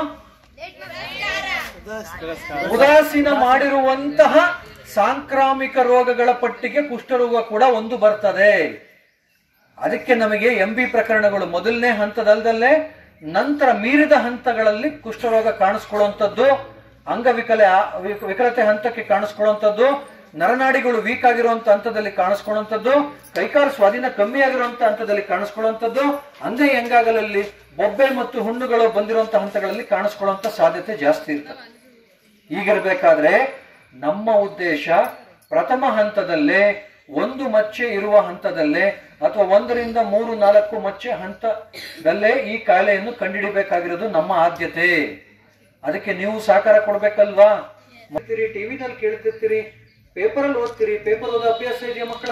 ಉದಾಸೀನ ಮಾಡಿರುವಂತಹ ಸಾಂಕ್ರಾಮಿಕ ರೋಗಗಳ ಪಟ್ಟಿಗೆ ಕುಷ್ಠರೋಗ ಕೂಡ ಒಂದು ಬರ್ತದೆ ಅದಕ್ಕೆ ನಮಗೆ ಎಂ ಬಿ ಪ್ರಕರಣಗಳು ಮೊದಲನೇ ಹಂತದಲ್ದಲ್ಲೇ ನಂತರ ಮೀರಿದ ಹಂತಗಳಲ್ಲಿ ಕುಷ್ಠರೋಗ ಕಾಣಿಸ್ಕೊಳ್ಳುವಂಥದ್ದು ಅಂಗವಿಕಲ ವಿಕ- ವಿಕಲತೆ ಹಂತಕ್ಕೆ ಕಾಣಿಸ್ಕೊಳ್ಳುವಂಥದ್ದು ನರನಾಡಿಗಳು ವೀಕ್ ಆಗಿರುವಂತ ಹಂತದಲ್ಲಿ ಕಾಣಿಸ್ಕೊಳ್ಳುವಂಥದ್ದು ಕೈಕಾಲು ಸ್ವಾಧೀನ ಕಮ್ಮಿ ಆಗಿರುವಂತ ಹಂತದಲ್ಲಿ ಕಾಣಿಸ್ಕೊಳ್ಳುವಂಥದ್ದು ಅಂಗೈ ಅಂಗಾಗಲಲ್ಲಿ ಬೊಬ್ಬೆ ಮತ್ತು ಹುಣ್ಣುಗಳು ಬಂದಿರುವಂತ ಹಂತಗಳಲ್ಲಿ ಕಾಣಿಸ್ಕೊಳ್ಳುವಂತ ಸಾಧ್ಯತೆ ಜಾಸ್ತಿ ಇರ್ತದೆ ಹೀಗಿರ್ಬೇಕಾದ್ರೆ ನಮ್ಮ ಉದ್ದೇಶ ಪ್ರಥಮ ಹಂತದಲ್ಲೇ ಒಂದು ಮಚ್ಚೆ ಇರುವ ಹಂತದಲ್ಲೇ ಅಥವಾ ಒಂದರಿಂದ ಮೂರು ನಾಲ್ಕು ಮಚ್ಚೆ ಹಂತದಲ್ಲೇ ಈ ಕಾಯಿಲೆಯನ್ನು ಕಂಡುಹಿಡಿಬೇಕಾಗಿರೋದು ನಮ್ಮ ಆದ್ಯತೆ ಅದಕ್ಕೆ ನೀವು ಸಹಕಾರ ಕೊಡ್ಬೇಕಲ್ವಾ ಮಾಡ್ತೀರಿ ಟಿವಿನಲ್ಲಿ ಕೇಳ್ತಿರ್ತೀರಿ ಪೇಪರ್ ಅಲ್ಲಿ ಓದ್ತೀರಿ ಪೇಪರ್ ಓದೋ ಅಭ್ಯಾಸ ಇದೆಯಾ ಮಕ್ಕಳ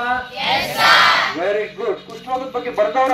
ವೆರಿ ಗುಡ್ ಕುಷ್ಠರೋಗದ ಬಗ್ಗೆ ಬರ್ದವ್ರ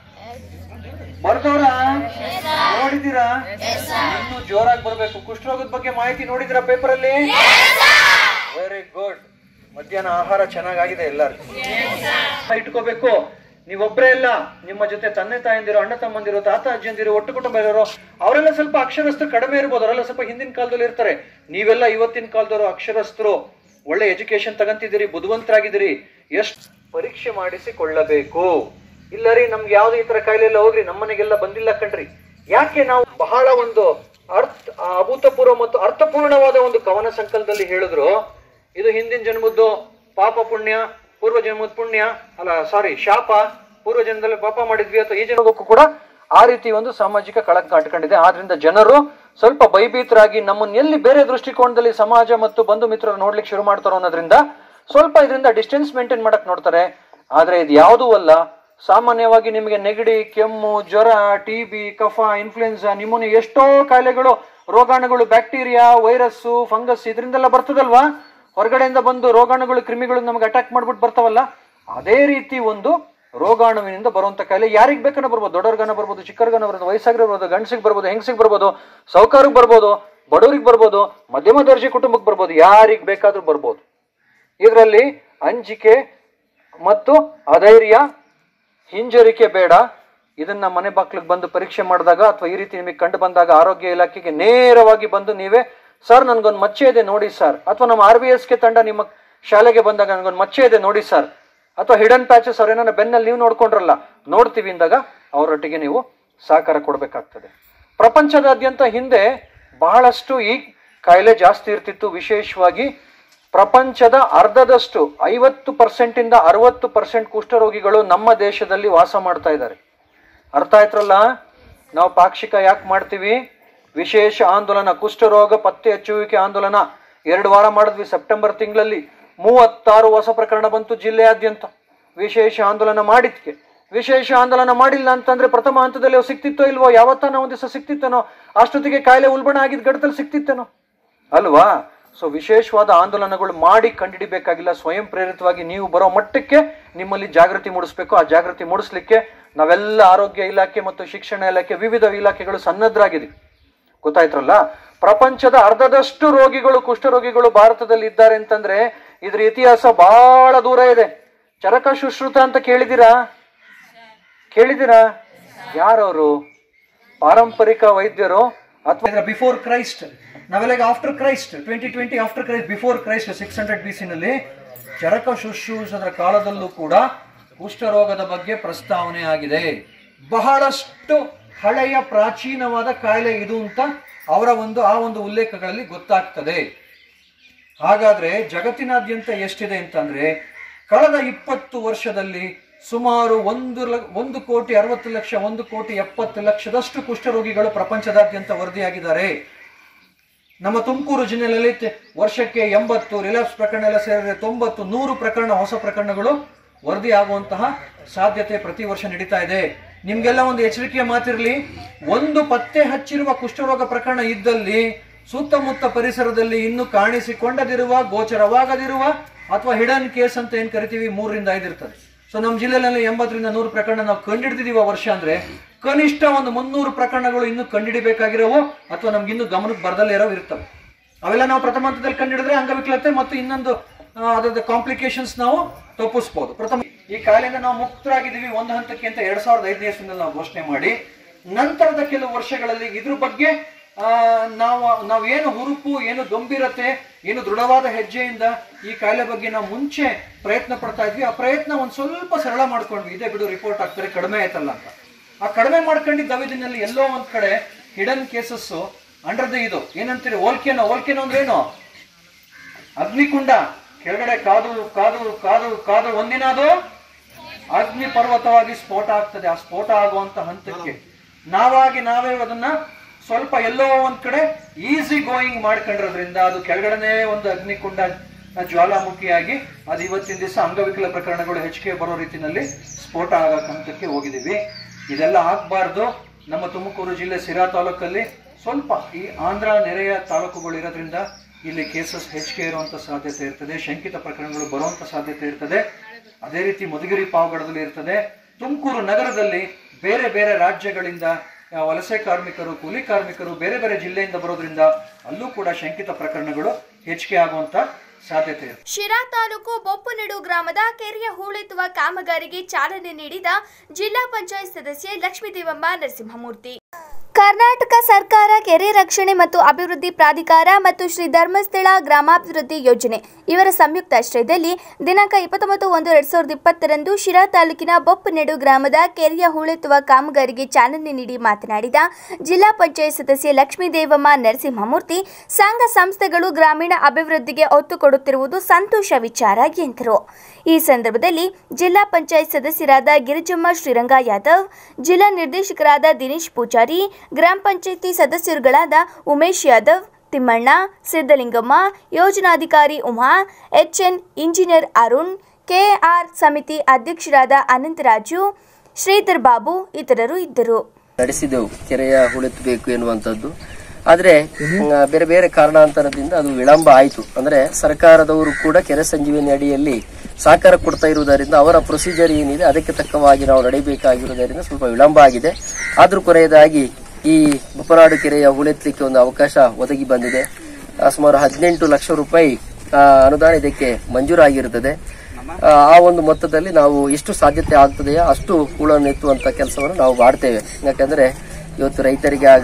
ಬರ್ದವ್ರ ನೋಡಿದೀರಾ ಇನ್ನು ಜೋರಾಗಿ ಬರ್ಬೇಕು ಕುಷ್ಠರೋಗದ ಬಗ್ಗೆ ಮಾಹಿತಿ ನೋಡಿದಿರಾ ಪೇಪರ್ ಅಲ್ಲಿ ವೆರಿ ಗುಡ್ ಮಧ್ಯಾಹ್ನ ಆಹಾರ ಚೆನ್ನಾಗಾಗಿದೆ ಎಲ್ಲರಿಗೂ ಇಟ್ಕೋಬೇಕು ನೀವೊಬ್ಬರೇ ಇಲ್ಲ ನಿಮ್ಮ ಜೊತೆ ತಂದೆ ತಾಯಂದಿರು ಅಣ್ಣ ತಮ್ಮಂದಿರು ತಾತ ಅಜ್ಜಂದಿರು ಒಟ್ಟು ಕುಟುಂಬ ಇರೋರು ಅವರೆಲ್ಲ ಸ್ವಲ್ಪ ಅಕ್ಷರಸ್ಥರು ಕಡಿಮೆ ಇರ್ಬೋದು ಅವರೆಲ್ಲ ಸ್ವಲ್ಪ ಹಿಂದಿನ ಕಾಲದಲ್ಲಿ ಇರ್ತಾರೆ ನೀವೆಲ್ಲ ಇವತ್ತಿನ ಕಾಲದವರು ಅಕ್ಷರಸ್ಥರು ಒಳ್ಳೆ ಎಜುಕೇಶನ್ ತಗಂತಿದ್ದೀರಿ ಬುದ್ಧಿವಂತರಾಗಿದ್ದೀರಿ ಎಷ್ಟು ಪರೀಕ್ಷೆ ಮಾಡಿಸಿಕೊಳ್ಳಬೇಕು ಇಲ್ಲ ರೀ ನಮ್ಗೆ ಯಾವ್ದು ಈ ತರ ಕಾಯಿಲೆ ಎಲ್ಲ ಹೋಗ್ರಿ ನಮ್ಮನೆಗೆಲ್ಲ ಬಂದಿಲ್ಲ ಕಣ್ರಿ ಯಾಕೆ ನಾವು ಬಹಳ ಒಂದು ಅರ್ಥ ಅಭೂತಪೂರ್ವ ಮತ್ತು ಅರ್ಥಪೂರ್ಣವಾದ ಒಂದು ಕವನ ಸಂಕಲನದಲ್ಲಿ ಹೇಳಿದ್ರು ಇದು ಹಿಂದಿನ ಜನ್ಮದ್ದು ಪಾಪ ಪುಣ್ಯ ಪೂರ್ವ ಜನ್ಮದ ಪುಣ್ಯ ಅಲ್ಲ ಸಾರಿ ಶಾಪ ಪೂರ್ವ ಜನ್ಮದಲ್ಲಿ ಪಾಪ ಮಾಡಿದ್ವಿ ಅಥವಾ ಈ ಜನ್ಮಕ್ಕೂ ಕೂಡ ಆ ರೀತಿ ಒಂದು ಸಾಮಾಜಿಕ ಕಳಂಕ ಅಂಟ್ಕೊಂಡಿದೆ ಆದ್ರಿಂದ ಜನರು ಸ್ವಲ್ಪ ಭಯಭೀತರಾಗಿ ನಮ್ಮನ್ನ ಎಲ್ಲಿ ಬೇರೆ ದೃಷ್ಟಿಕೋನದಲ್ಲಿ ಸಮಾಜ ಮತ್ತು ಬಂಧು ಮಿತ್ರರು ನೋಡ್ಲಿಕ್ಕೆ ಶುರು ಮಾಡ್ತಾರೋ ಅನ್ನೋದ್ರಿಂದ ಸ್ವಲ್ಪ ಇದರಿಂದ ಡಿಸ್ಟೆನ್ಸ್ ಮೇಂಟೈನ್ ಮಾಡಕ್ ನೋಡ್ತಾರೆ ಆದ್ರೆ ಇದು ಯಾವುದೂ ಅಲ್ಲ ಸಾಮಾನ್ಯವಾಗಿ ನಿಮಗೆ ನೆಗಡಿ ಕೆಮ್ಮು ಜ್ವರ ಟಿ ಬಿ ಕಫ ಇನ್ಫ್ಲುಯೆನ್ಸಾ ನಿಮೋನಿಯಾ ಎಷ್ಟೋ ಕಾಯಿಲೆಗಳು ರೋಗಾಣುಗಳು ಬ್ಯಾಕ್ಟೀರಿಯಾ ವೈರಸ್ಸು ಫಂಗಸ್ ಇದರಿಂದೆಲ್ಲ ಬರ್ತದಲ್ವಾ ಹೊರಗಡೆಯಿಂದ ಬಂದು ರೋಗಾಣುಗಳು ಕ್ರಿಮಿಗಳು ನಮಗೆ ಅಟ್ಯಾಕ್ ಮಾಡ್ಬಿಟ್ಟು ಬರ್ತಾವಲ್ಲ ಅದೇ ರೀತಿ ಒಂದು ರೋಗಾಣುವಿನಿಂದ ಬರುವಂತ ಕಾಯಿಲೆ ಯಾರಿಗ್ ಬೇಕನ್ನ ಬರ್ಬೋದು ದೊಡ್ಡವ್ರಿಗನ ಬರ್ಬೋದು ಚಿಕ್ಕವ್ರಿಗನ ಬರ್ಬೋದು ವಯಸ್ಸಾಗಿರೋ ಬರ್ಬೋದು ಗಂಡಸಿಗೆ ಬರ್ಬೋದು ಹೆಂಗಸಿಗೆ ಬರ್ಬೋದು ಸೌಕರ್ಯಕ್ಕೆ ಬರ್ಬೋದು ಬಡವ್ರಿಗೆ ಬರ್ಬೋದು ಮಧ್ಯಮ ದರ್ಜೆ ಕುಟುಂಬಕ್ಕೆ ಬರ್ಬೋದು ಯಾರಿಗ್ ಬೇಕಾದ್ರೂ ಬರ್ಬೋದು ಇದರಲ್ಲಿ ಅಂಜಿಕೆ ಮತ್ತು ಅಧೈರ್ಯ ಹಿಂಜರಿಕೆ ಬೇಡ ಇದನ್ನ ಮನೆ ಬಾಕ್ಲಿಗೆ ಬಂದು ಪರೀಕ್ಷೆ ಮಾಡಿದಾಗ ಅಥವಾ ಈ ರೀತಿ ನಿಮಗೆ ಕಂಡು ಬಂದಾಗ ಆರೋಗ್ಯ ಇಲಾಖೆಗೆ ನೇರವಾಗಿ ಬಂದು ನೀವೇ ಸರ್ ನನ್ಗೊಂದು ಮಚ್ಚೆ ಇದೆ ನೋಡಿ ಸರ್ ಅಥವಾ ನಮ್ಮ ಆರ್ ಬಿ ಎಸ್ ಕೆ ತಂಡ ನಿಮ್ಮ ಶಾಲೆಗೆ ಬಂದಾಗ ನನ್ಗೊಂದು ಮಚ್ಚೆ ಇದೆ ನೋಡಿ ಸರ್ ಅಥವಾ ಹಿಡನ್ ಪ್ಯಾಚಸ್ ಅವ್ರ ಏನಾರ ಬೆನ್ನಲ್ಲಿ ನೀವು ನೋಡ್ಕೊಂಡ್ರಲ್ಲ ನೋಡ್ತೀವಿ ಅಂದಾಗ ಅವರೊಟ್ಟಿಗೆ ನೀವು ಸಹಕಾರ ಕೊಡಬೇಕಾಗ್ತದೆ ಪ್ರಪಂಚದಾದ್ಯಂತ ಹಿಂದೆ ಬಹಳಷ್ಟು ಈ ಕಾಯಿಲೆ ಜಾಸ್ತಿ ಇರ್ತಿತ್ತು ವಿಶೇಷವಾಗಿ ಪ್ರಪಂಚದ ಅರ್ಧದಷ್ಟು ಐವತ್ತು ಪರ್ಸೆಂಟ್ ಇಂದ ಅರವತ್ತು ಪರ್ಸೆಂಟ್ ಕುಷ್ಠರೋಗಿಗಳು ನಮ್ಮ ದೇಶದಲ್ಲಿ ವಾಸ ಮಾಡ್ತಾ ಇದ್ದಾರೆ ಅರ್ಥ ಆಯ್ತ್ರಲ್ಲ ನಾವು ಪಾಕ್ಷಿಕ ಯಾಕೆ ಮಾಡ್ತೀವಿ ವಿಶೇಷ ಆಂದೋಲನ ಕುಷ್ಠರೋಗ ಪತ್ತೆ ಹಚ್ಚುವಿಕೆ ಆಂದೋಲನ ಎರಡು ವಾರ ಮಾಡಿದ್ವಿ ಸೆಪ್ಟೆಂಬರ್ ತಿಂಗಳಲ್ಲಿ ಮೂವತ್ತಾರು ಹೊಸ ಪ್ರಕರಣ ಬಂತು ಜಿಲ್ಲೆಯಾದ್ಯಂತ ವಿಶೇಷ ಆಂದೋಲನ ಮಾಡಿದ್ಕೆ ವಿಶೇಷ ಆಂದೋಲನ ಮಾಡಿಲ್ಲ ಅಂತಂದ್ರೆ ಪ್ರಥಮ ಹಂತದಲ್ಲಿ ಅವು ಸಿಕ್ತಿತ್ತೋ ಇಲ್ವೋ ಯಾವತ್ತಾನ ಒಂದ್ ದಿವಸ ಸಿಕ್ತಿತ್ತೇನೋ ಅಷ್ಟೊತ್ತಿಗೆ ಕಾಯಿಲೆ ಉಲ್ಬಣ ಆಗಿದ್ ಗಡದಲ್ಲಿ ಸಿಕ್ತಿತ್ತೇನೋ ಅಲ್ವಾ ಸೊ ವಿಶೇಷವಾದ ಆಂದೋಲನಗಳು ಮಾಡಿ ಕಂಡುಹಿಡಿಬೇಕಾಗಿಲ್ಲ ಸ್ವಯಂ ಪ್ರೇರಿತವಾಗಿ ನೀವು ಬರೋ ಮಟ್ಟಕ್ಕೆ ನಿಮ್ಮಲ್ಲಿ ಜಾಗೃತಿ ಮೂಡಿಸ್ಬೇಕು ಆ ಜಾಗೃತಿ ಮೂಡಿಸ್ಲಿಕ್ಕೆ ನಾವೆಲ್ಲ ಆರೋಗ್ಯ ಇಲಾಖೆ ಮತ್ತು ಶಿಕ್ಷಣ ಇಲಾಖೆ ವಿವಿಧ ಇಲಾಖೆಗಳು ಸನ್ನದ್ಧರಾಗಿದ್ದೀವಿ ಗೊತ್ತಾಯ್ತ್ರಲ್ಲ ಪ್ರಪಂಚದ ಅರ್ಧದಷ್ಟು ರೋಗಿಗಳು ಕುಷ್ಠರೋಗಿಗಳು ಭಾರತದಲ್ಲಿ ಇದ್ದಾರೆ ಅಂತಂದ್ರೆ ಇದ್ರ ಇತಿಹಾಸ ಬಹಳ ದೂರ ಇದೆ ಚರಕ ಶುಶ್ರುತ ಅಂತ ಕೇಳಿದಿರಾ ಕೇಳಿದಿರಾ ಯಾರವರು ಪಾರಂಪರಿಕ ವೈದ್ಯರು ಅಥವಾ ಬಿಫೋರ್ ಕ್ರೈಸ್ಟ್ ನಾವೆಲ್ಲ after Christ twenty twenty after Christ before Christ six hundred B ನಲ್ಲಿ ಚರಕ ಶುಶ್ರೂಷದ ಕಾಲದಲ್ಲೂ ಕೂಡ ಕುಷ್ಠರೋಗದ ಬಗ್ಗೆ ಪ್ರಸ್ತಾವನೆ ಆಗಿದೆ ಬಹಳಷ್ಟು ಹಳೆಯ ಪ್ರಾಚೀನವಾದ ಕಾಯಿಲೆ ಇದು ಅಂತ ಅವರ ಒಂದು ಆ ಒಂದು ಉಲ್ಲೇಖಗಳಲ್ಲಿ ಗೊತ್ತಾಗ್ತದೆ ಹಾಗಾದ್ರೆ ಜಗತ್ತಿನಾದ್ಯಂತ ಎಷ್ಟಿದೆ ಅಂತಂದ್ರೆ ಕಳೆದ ಇಪ್ಪತ್ತು ವರ್ಷದಲ್ಲಿ ಸುಮಾರು ಒಂದು ಲ- ಒಂದು ಕೋಟಿ ಅರವತ್ತು ಲಕ್ಷ ಒಂದು ಕೋಟಿ ಎಪ್ಪತ್ತು ಲಕ್ಷದಷ್ಟು ಕುಷ್ಠರೋಗಿಗಳು ಪ್ರಪಂಚದಾದ್ಯಂತ ವರದಿಯಾಗಿದ್ದಾರೆ ನಮ್ಮ ತುಮಕೂರು ಜಿಲ್ಲೆಯಲ್ಲಿ ತೆ- ವರ್ಷಕ್ಕೆ ಎಂಬತ್ತು ರಿಲ್ಯಾಪ್ಸ್ ಪ್ರಕರಣ ಎಲ್ಲ ಸೇರಿದ್ರೆ ತೊಂಬತ್ತು ನೂರು ಪ್ರಕರಣ ಹೊಸ ಪ್ರಕರಣಗಳು ವರದಿ ಆಗುವಂತಹ ಸಾಧ್ಯತೆ ಪ್ರತಿ ವರ್ಷ ನಡೀತಾ ಇದೆ ನಿಮ್ಗೆಲ್ಲ ಒಂದು ಎಚ್ಚರಿಕೆಯ ಮಾತಿರಲಿ ಒಂದು ಪತ್ತೆ ಹಚ್ಚಿರುವ ಕುಷ್ಠರೋಗ ಪ್ರಕರಣ ಇದ್ದಲ್ಲಿ ಸುತ್ತಮುತ್ತ ಪರಿಸರದಲ್ಲಿ ಇನ್ನು ಕಾಣಿಸಿಕೊಂಡದಿರುವ ಗೋಚರವಾಗದಿರುವ ಅಥವಾ ಹಿಡನ್ ಕೇಸ್ ಅಂತ ಏನ್ ಕರಿತೀವಿ ಮೂರರಿಂದ ಐದು ಇರ್ತದೆ ಸೊ ನಮ್ಮ ಜಿಲ್ಲೆಯಲ್ಲಿ ಎಂಬತ್ತರಿಂದ ನೂರು ಪ್ರಕರಣ ನಾವು ಕಂಡಿಡ್ತಿದೀವ ವರ್ಷ ಅಂದ್ರೆ ಕನಿಷ್ಠ ಒಂದು ಮುನ್ನೂರು ಪ್ರಕರಣಗಳು ಇನ್ನು ಕಂಡಿಡಿಬೇಕಾಗಿರೋವು ಅಥವಾ ನಮ್ಗೆ ಇನ್ನು ಗಮನಕ್ಕೆ ಬರದಲ್ಲೇ ಇರೋ ಇರ್ತವೆ ಅವೆಲ್ಲ ನಾವು ಪ್ರಥಮ ಹಂತದಲ್ಲಿ ಕಂಡಿಡಿದ್ರೆ ಅಂಗವಿಕಲತೆ ಮತ್ತು ಇನ್ನೊಂದು ಆ, ಅದರದ ಕಾಂಪ್ಲಿಕೇಶನ್ಸ್ ನಾವು ತಪ್ಪಿಸ್ಬೋದು ಪ್ರಥಮ ಈ ಕಾಯಿಲೆಯಿಂದ ನಾವು ಮುಕ್ತರಾಗಿದ್ದೀವಿ ಒಂದು ಹಂತಕ್ಕೆ ಅಂತ ಎರಡ್ ಸಾವಿರದ ಐದನೇ ಇಸ್ವಿನಲ್ಲಿ ನಾವು ಘೋಷಣೆ ಮಾಡಿ ನಂತರದ ಕೆಲವು ವರ್ಷಗಳಲ್ಲಿ ಇದ್ರ ಬಗ್ಗೆ ಆ, ನಾವು ನಾವು ಏನು ಹುರುಪು ಏನು ಗಂಭೀರತೆ ಏನು ದೃಢವಾದ ಹೆಜ್ಜೆಯಿಂದ ಈ ಕಾಯಿಲೆ ಬಗ್ಗೆ ನಾವು ಮುಂಚೆ ಪ್ರಯತ್ನ ಪಡ್ತಾ ಇದ್ವಿ ಆ ಪ್ರಯತ್ನ ಒಂದ್ ಸ್ವಲ್ಪ ಸರಳ ಮಾಡ್ಕೊಂಡ್ವಿ ಇದೇ ಬಿಡು ರಿಪೋರ್ಟ್ ಆಗ್ತಾರೆ ಕಡಿಮೆ ಆಯ್ತಲ್ಲ ಅಂತ ಆ ಕಡಿಮೆ ಮಾಡ್ಕೊಂಡಿದ್ದ ಅವಧಿನಲ್ಲಿ ಎಲ್ಲೋ ಒಂದ್ ಕಡೆ ಹಿಡನ್ ಕೇಸಸ್ ಅಂಡರ್ ದ ಇದು ಏನಂತೀರಿ ಓಲ್ಕೆನೋ ಓಲ್ಕೆನೋ ಅಂದ್ರೆ ಏನು ಅಗ್ನಿಕುಂಡ ಕೆಳಗಡೆ ಕಾದು ಕಾದು ಕಾದು ಕಾದು ಒಂದಿನ ಅದು ಅಗ್ನಿ ಪರ್ವತವಾಗಿ ಸ್ಫೋಟ ಆಗ್ತದೆ ಆ ಸ್ಫೋಟ ಆಗುವಂತ ಹಂತಕ್ಕೆ ನಾವಾಗಿ ನಾವೇ ಅದನ್ನ ಸ್ವಲ್ಪ ಎಲ್ಲೋ ಒಂದ್ ಕಡೆ ಈಸಿ ಗೋಯಿಂಗ್ ಮಾಡ್ಕೊಂಡಿರೋದ್ರಿಂದ ಅದು ಕೆಳಗಡೆನೆ ಒಂದು ಅಗ್ನಿಕುಂಡ ಜ್ವಾಲಾಮುಖಿಯಾಗಿ ಅದು ಇವತ್ತಿನ ದಿವಸ ಅಂಗವಿಕಲ ಪ್ರಕರಣಗಳು ಹೆಚ್ಚಿಗೆ ಬರೋ ರೀತಿನಲ್ಲಿ ಸ್ಫೋಟ ಆಗೋ ಹಂತಕ್ಕೆ ಹೋಗಿದ್ದೀವಿ ಇದೆಲ್ಲ ಆಗ್ಬಾರ್ದು ನಮ್ಮ ತುಮಕೂರು ಜಿಲ್ಲೆ ಸಿರಾ ತಾಲೂಕಲ್ಲಿ ಸ್ವಲ್ಪ ಈ ಆಂಧ್ರ ನೆರೆಯ ತಾಲೂಕುಗಳು ಇರೋದ್ರಿಂದ ಇಲ್ಲಿ ಕೇಸಸ್ ಹೆಚ್ಚಿಗೆ ಇರುವಂತ ಸಾಧ್ಯತೆ ಇರ್ತದೆ ಶಂಕಿತ ಪ್ರಕರಣಗಳು ಬರುವಂತ ಸಾಧ್ಯತೆ ಇರ್ತದೆ ಅದೇ ರೀತಿ ಮಧುಗಿರಿ ಪಾವಗಡದಲ್ಲಿ ಇರ್ತದೆ ತುಮಕೂರು ನಗರದಲ್ಲಿ ಬೇರೆ ಬೇರೆ ರಾಜ್ಯಗಳಿಂದ ಆ, ವಲಸೆ ಕಾರ್ಮಿಕರು ಕೂಲಿ ಕಾರ್ಮಿಕರು ಬೇರೆ ಬೇರೆ ಜಿಲ್ಲೆಯಿಂದ ಬರೋದ್ರಿಂದ ಅಲ್ಲೂ ಕೂಡ ಶಂಕಿತ ಪ್ರಕರಣಗಳು ಹೆಚ್ಚಿಗೆ ಆಗುವಂತ ಸಾಧ್ಯತೆ ಇರುತ್ತೆ ಶಿರಾ ತಾಲೂಕು ಬೊಪ್ಪನಡು ಗ್ರಾಮದ ಕೆರೆಯ ಹೂಳೆತ್ತುವ ಕಾಮಗಾರಿಗೆ ಚಾಲನೆ ನೀಡಿದ ಜಿಲ್ಲಾ ಪಂಚಾಯತ್ ಸದಸ್ಯೆ ಲಕ್ಷ್ಮೀದೇವಮ್ಮ ನರಸಿಂಹಮೂರ್ತಿ ಕರ್ನಾಟಕ ಸರ್ಕಾರ ಕೆರೆ ರಕ್ಷಣೆ ಮತ್ತು ಅಭಿವೃದ್ಧಿ ಪ್ರಾಧಿಕಾರ ಮತ್ತು ಶ್ರೀ ಧರ್ಮಸ್ಥಳ ಗ್ರಾಮಾಭಿವೃದ್ಧಿ ಯೋಜನೆ ಇವರ ಸಂಯುಕ್ತಾಶ್ರಯದಲ್ಲಿ ದಿನಾಂಕ ಇಪ್ಪತ್ತೊಂಬತ್ತು ಒಂದು ಎರಡ್ ಸಾವಿರದ ಇಪ್ಪತ್ತರಂದು ಶಿರಾ ತಾಲೂಕಿನ ಬೊಪ್ಪನೆಡು ಗ್ರಾಮದ ಕೆರೆಯ ಹೂಳೆತ್ತುವ ಕಾಮಗಾರಿಗೆ ಚಾಲನೆ ನೀಡಿ ಮಾತನಾಡಿದ ಜಿಲ್ಲಾ ಪಂಚಾಯತ್ ಸದಸ್ಯೆ ಲಕ್ಷ್ಮೀದೇವಮ್ಮ ನರಸಿಂಹಮೂರ್ತಿ ಸಂಘ ಸಂಸ್ಥೆಗಳು ಗ್ರಾಮೀಣ ಅಭಿವೃದ್ಧಿಗೆ ಒತ್ತು ಕೊಡುತ್ತಿರುವುದು ಸಂತೋಷ ವಿಚಾರ ಎಂದರು ಈ ಸಂದರ್ಭದಲ್ಲಿ ಜಿಲ್ಲಾ ಪಂಚಾಯತ್ ಸದಸ್ಯರಾದ ಗಿರಿಜಮ್ಮ ಶ್ರೀರಂಗ ಯಾದವ್ ಜಿಲ್ಲಾ ನಿರ್ದೇಶಕರಾದ ದಿನೇಶ್ ಪೂಜಾರಿ ಗ್ರಾಮ ಪಂಚಾಯಿತಿ ಸದಸ್ಯರುಗಳಾದ ಉಮೇಶ್ ಯಾದವ್ ತಿಮ್ಮಣ್ಣ ಸಿದ್ದಲಿಂಗಮ್ಮ ಯೋಜನಾಧಿಕಾರಿ Uma H N engineer Arun K R ಸಮಿತಿ ಅಧ್ಯಕ್ಷರಾದ ಅನಂತರಾಜು ಶ್ರೀಧರ್ ಬಾಬು ಇತರರು ಇದ್ದರು ನಡೆಸಿದೆವು ಕೆರೆಯ ಹೂಳೆತ್ತಬೇಕು ಎನ್ನುವಂಥದ್ದು ಆದರೆ ಬೇರೆ ಬೇರೆ ಕಾರಣಾಂತರದಿಂದ ಅದು ವಿಳಂಬ ಆಯಿತು ಅಂದ್ರೆ ಸರ್ಕಾರದವರು ಕೂಡ ಕೆರೆ ಸಂಜೀವಿನಿ ಅಡಿಯಲ್ಲಿ ಸಹಕಾರ ಕೊಡ್ತಾ ಇರುವುದರಿಂದ ಅವರ ಪ್ರೊಸೀಜರ್ ಏನಿದೆ ಅದಕ್ಕೆ ತಕ್ಕವಾಗಿ ನಾವು ನಡೆಯಬೇಕಾಗಿರುವುದರಿಂದ ಸ್ವಲ್ಪ ವಿಳಂಬ ಆಗಿದೆ ಆದ್ರೂ ಕೊನೆಯದಾಗಿ ಈ ಬೊಪ್ಪನಾಡು ಕೆರೆಯ ಹೂಳೆತ್ತಲಿಕ್ಕೆ ಒಂದು ಅವಕಾಶ ಒದಗಿ ಬಂದಿದೆ ಆ, ಸುಮಾರು ಹದಿನೆಂಟು ಲಕ್ಷ ರೂಪಾಯಿ ಆ, ಅನುದಾನ ಇದಕ್ಕೆ ಮಂಜೂರಾಗಿರುತ್ತದೆ ಆ, ಆ ಒಂದು ಮೊತ್ತದಲ್ಲಿ ನಾವು ಎಷ್ಟು ಸಾಧ್ಯತೆ ಆಗ್ತದೆಯೋ ಅಷ್ಟು ಹೂಳನ್ನು ಎತ್ತುವಂತ ಕೆಲಸವನ್ನು ನಾವು ಮಾಡ್ತೇವೆ ಯಾಕಂದ್ರೆ ಇವತ್ತು ರೈತರಿಗೆ ಆಗಲಿ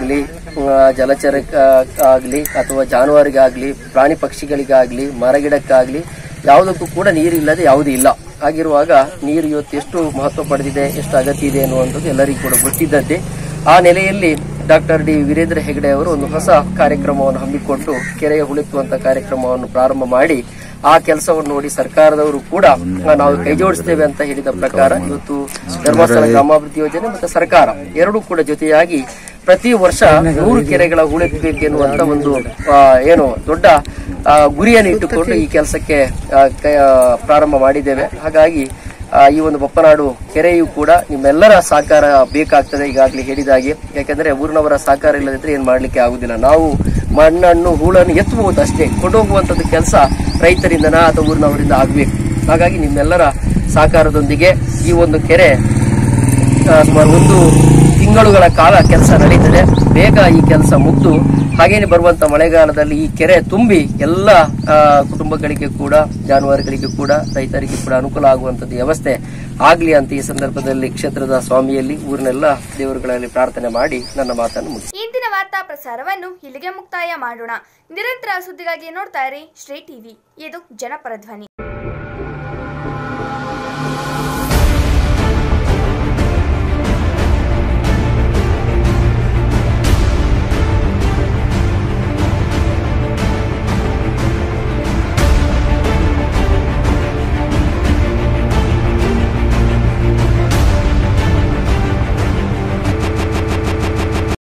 ಜಲಚರಕ್ಕಾಗ್ಲಿ ಅಥವಾ ಜಾನುವಾರಿಗಾಗ್ಲಿ ಪ್ರಾಣಿ ಪಕ್ಷಿಗಳಿಗಾಗ್ಲಿ ಮರಗಿಡಕ್ಕಾಗ್ಲಿ ಯಾವುದಕ್ಕೂ ಕೂಡ ನೀರಿಲ್ಲದೆ ಯಾವುದೂ ಇಲ್ಲ ಹಾಗಿರುವಾಗ ನೀರು ಇವತ್ತು ಎಷ್ಟು ಮಹತ್ವ ಪಡೆದಿದೆ ಎಷ್ಟು ಅಗತ್ಯ ಇದೆ ಅನ್ನುವಂಥದ್ದು ಎಲ್ಲರಿಗೂ ಕೂಡ ಗೊತ್ತಿದ್ದದ್ದೇ ಆ ನೆಲೆಯಲ್ಲಿ ಡಾಕ್ಟರ್ ಡಿ ವೀರೇಂದ್ರ ಹೆಗಡೆ ಅವರು ಒಂದು ಹೊಸ ಕಾರ್ಯಕ್ರಮವನ್ನು ಹಮ್ಮಿಕೊಂಡು ಕೆರೆಯ ಹುಳಿಸುವಂತ ಕಾರ್ಯಕ್ರಮವನ್ನು ಪ್ರಾರಂಭ ಮಾಡಿ ಆ ಕೆಲಸವನ್ನು ನೋಡಿ ಸರ್ಕಾರದವರು ಕೂಡ ಆ, ನಾವು ಕೈ ಜೋಡಿಸ್ತೇವೆ ಅಂತ ಹೇಳಿದ ಪ್ರಕಾರ ಇವತ್ತು ಧರ್ಮಸ್ಥಳ ಗ್ರಾಮಾಭಿವೃದ್ಧಿ ಯೋಜನೆ ಮತ್ತು ಸರ್ಕಾರ ಎರಡೂ ಕೂಡ ಜೊತೆಯಾಗಿ ಪ್ರತಿ ವರ್ಷ ನೂರು ಕೆರೆಗಳ ಹೂಳೆತ್ತಬೇಕು ಎನ್ನುವಂತ ಒಂದು ಆ, ಏನು ದೊಡ್ಡ ಆ, ಗುರಿಯನ್ನು ಇಟ್ಟುಕೊಂಡು ಈ ಕೆಲಸಕ್ಕೆ ಆ, ಕೈ- ಆ, ಪ್ರಾರಂಭ ಮಾಡಿದ್ದೇವೆ ಹಾಗಾಗಿ ಆ, ಈ ಒಂದು ಬಪ್ಪನಾಡು ಕೆರೆಯು ಕೂಡ ನಿಮ್ಮೆಲ್ಲರ ಸಹಕಾರ ಬೇಕಾಗ್ತದೆ ಈಗಾಗಲೇ ಹೇಳಿದಾಗೆ ಯಾಕೆಂದ್ರೆ ಊರಿನವರ ಸಹಕಾರ ಇಲ್ಲದಿದ್ರೆ ಏನ್ ಮಾಡ್ಲಿಕ್ಕೆ ಆಗುದಿಲ್ಲ ನಾವು ಮಣ್ಣನ್ನು ಹೂಳನ್ನು ಎತ್ತಬಹುದು ಅಷ್ಟೇ ಕೊಂಡೋಗುವಂತದ್ದು ಕೆಲಸ ರೈತರಿಂದನ ಅಥವಾ ಊರಿನವರಿಂದ ಆಗ್ಬೇಕು ಹಾಗಾಗಿ ನಿಮ್ಮೆಲ್ಲರ ಸಹಕಾರದೊಂದಿಗೆ ಈ ಒಂದು ಕೆರೆ ಆ, ಸುಮಾರು ಒಂದು ತಿಂಗಳುಗಳ ಕಾಲ ಕೆಲಸ ನಡೀತದೆ ಬೇಗ ಈ ಕೆಲಸ ಮುಗ್ದು ಹಾಗೇನೆ ಬರುವಂತ ಮಳೆಗಾಲದಲ್ಲಿ ಈ ಕೆರೆ ತುಂಬಿ ಎಲ್ಲ ಆ, ಕುಟುಂಬಗಳಿಗೆ ಕೂಡ ಜಾನುವಾರುಗಳಿಗೆ ಕೂಡ ರೈತರಿಗೆ ಕೂಡ ಅನುಕೂಲ ಆಗುವಂತದ್ದು ವ್ಯವಸ್ಥೆ ಆಗ್ಲಿ ಅಂತ ಈ ಸಂದರ್ಭದಲ್ಲಿ ಕ್ಷೇತ್ರದ ಸ್ವಾಮಿಯಲ್ಲಿ ಊರಿನೆಲ್ಲ ದೇವರುಗಳಲ್ಲಿ ಪ್ರಾರ್ಥನೆ ಮಾಡಿ ನನ್ನ ಮಾತನ್ನು ಮುಗಿಸಿ ಇಂದಿನ ವಾರ್ತಾ ಪ್ರಸಾರವನ್ನು ಇಲ್ಲಿಗೆ ಮುಕ್ತಾಯ ಮಾಡೋಣ ನಿರಂತರ ಸುದ್ದಿಗಾಗಿ ನೋಡ್ತಾ ಇರಿ ಶ್ರೀ ಟಿವಿ ಇದು ಜನಪರ ಧ್ವನಿ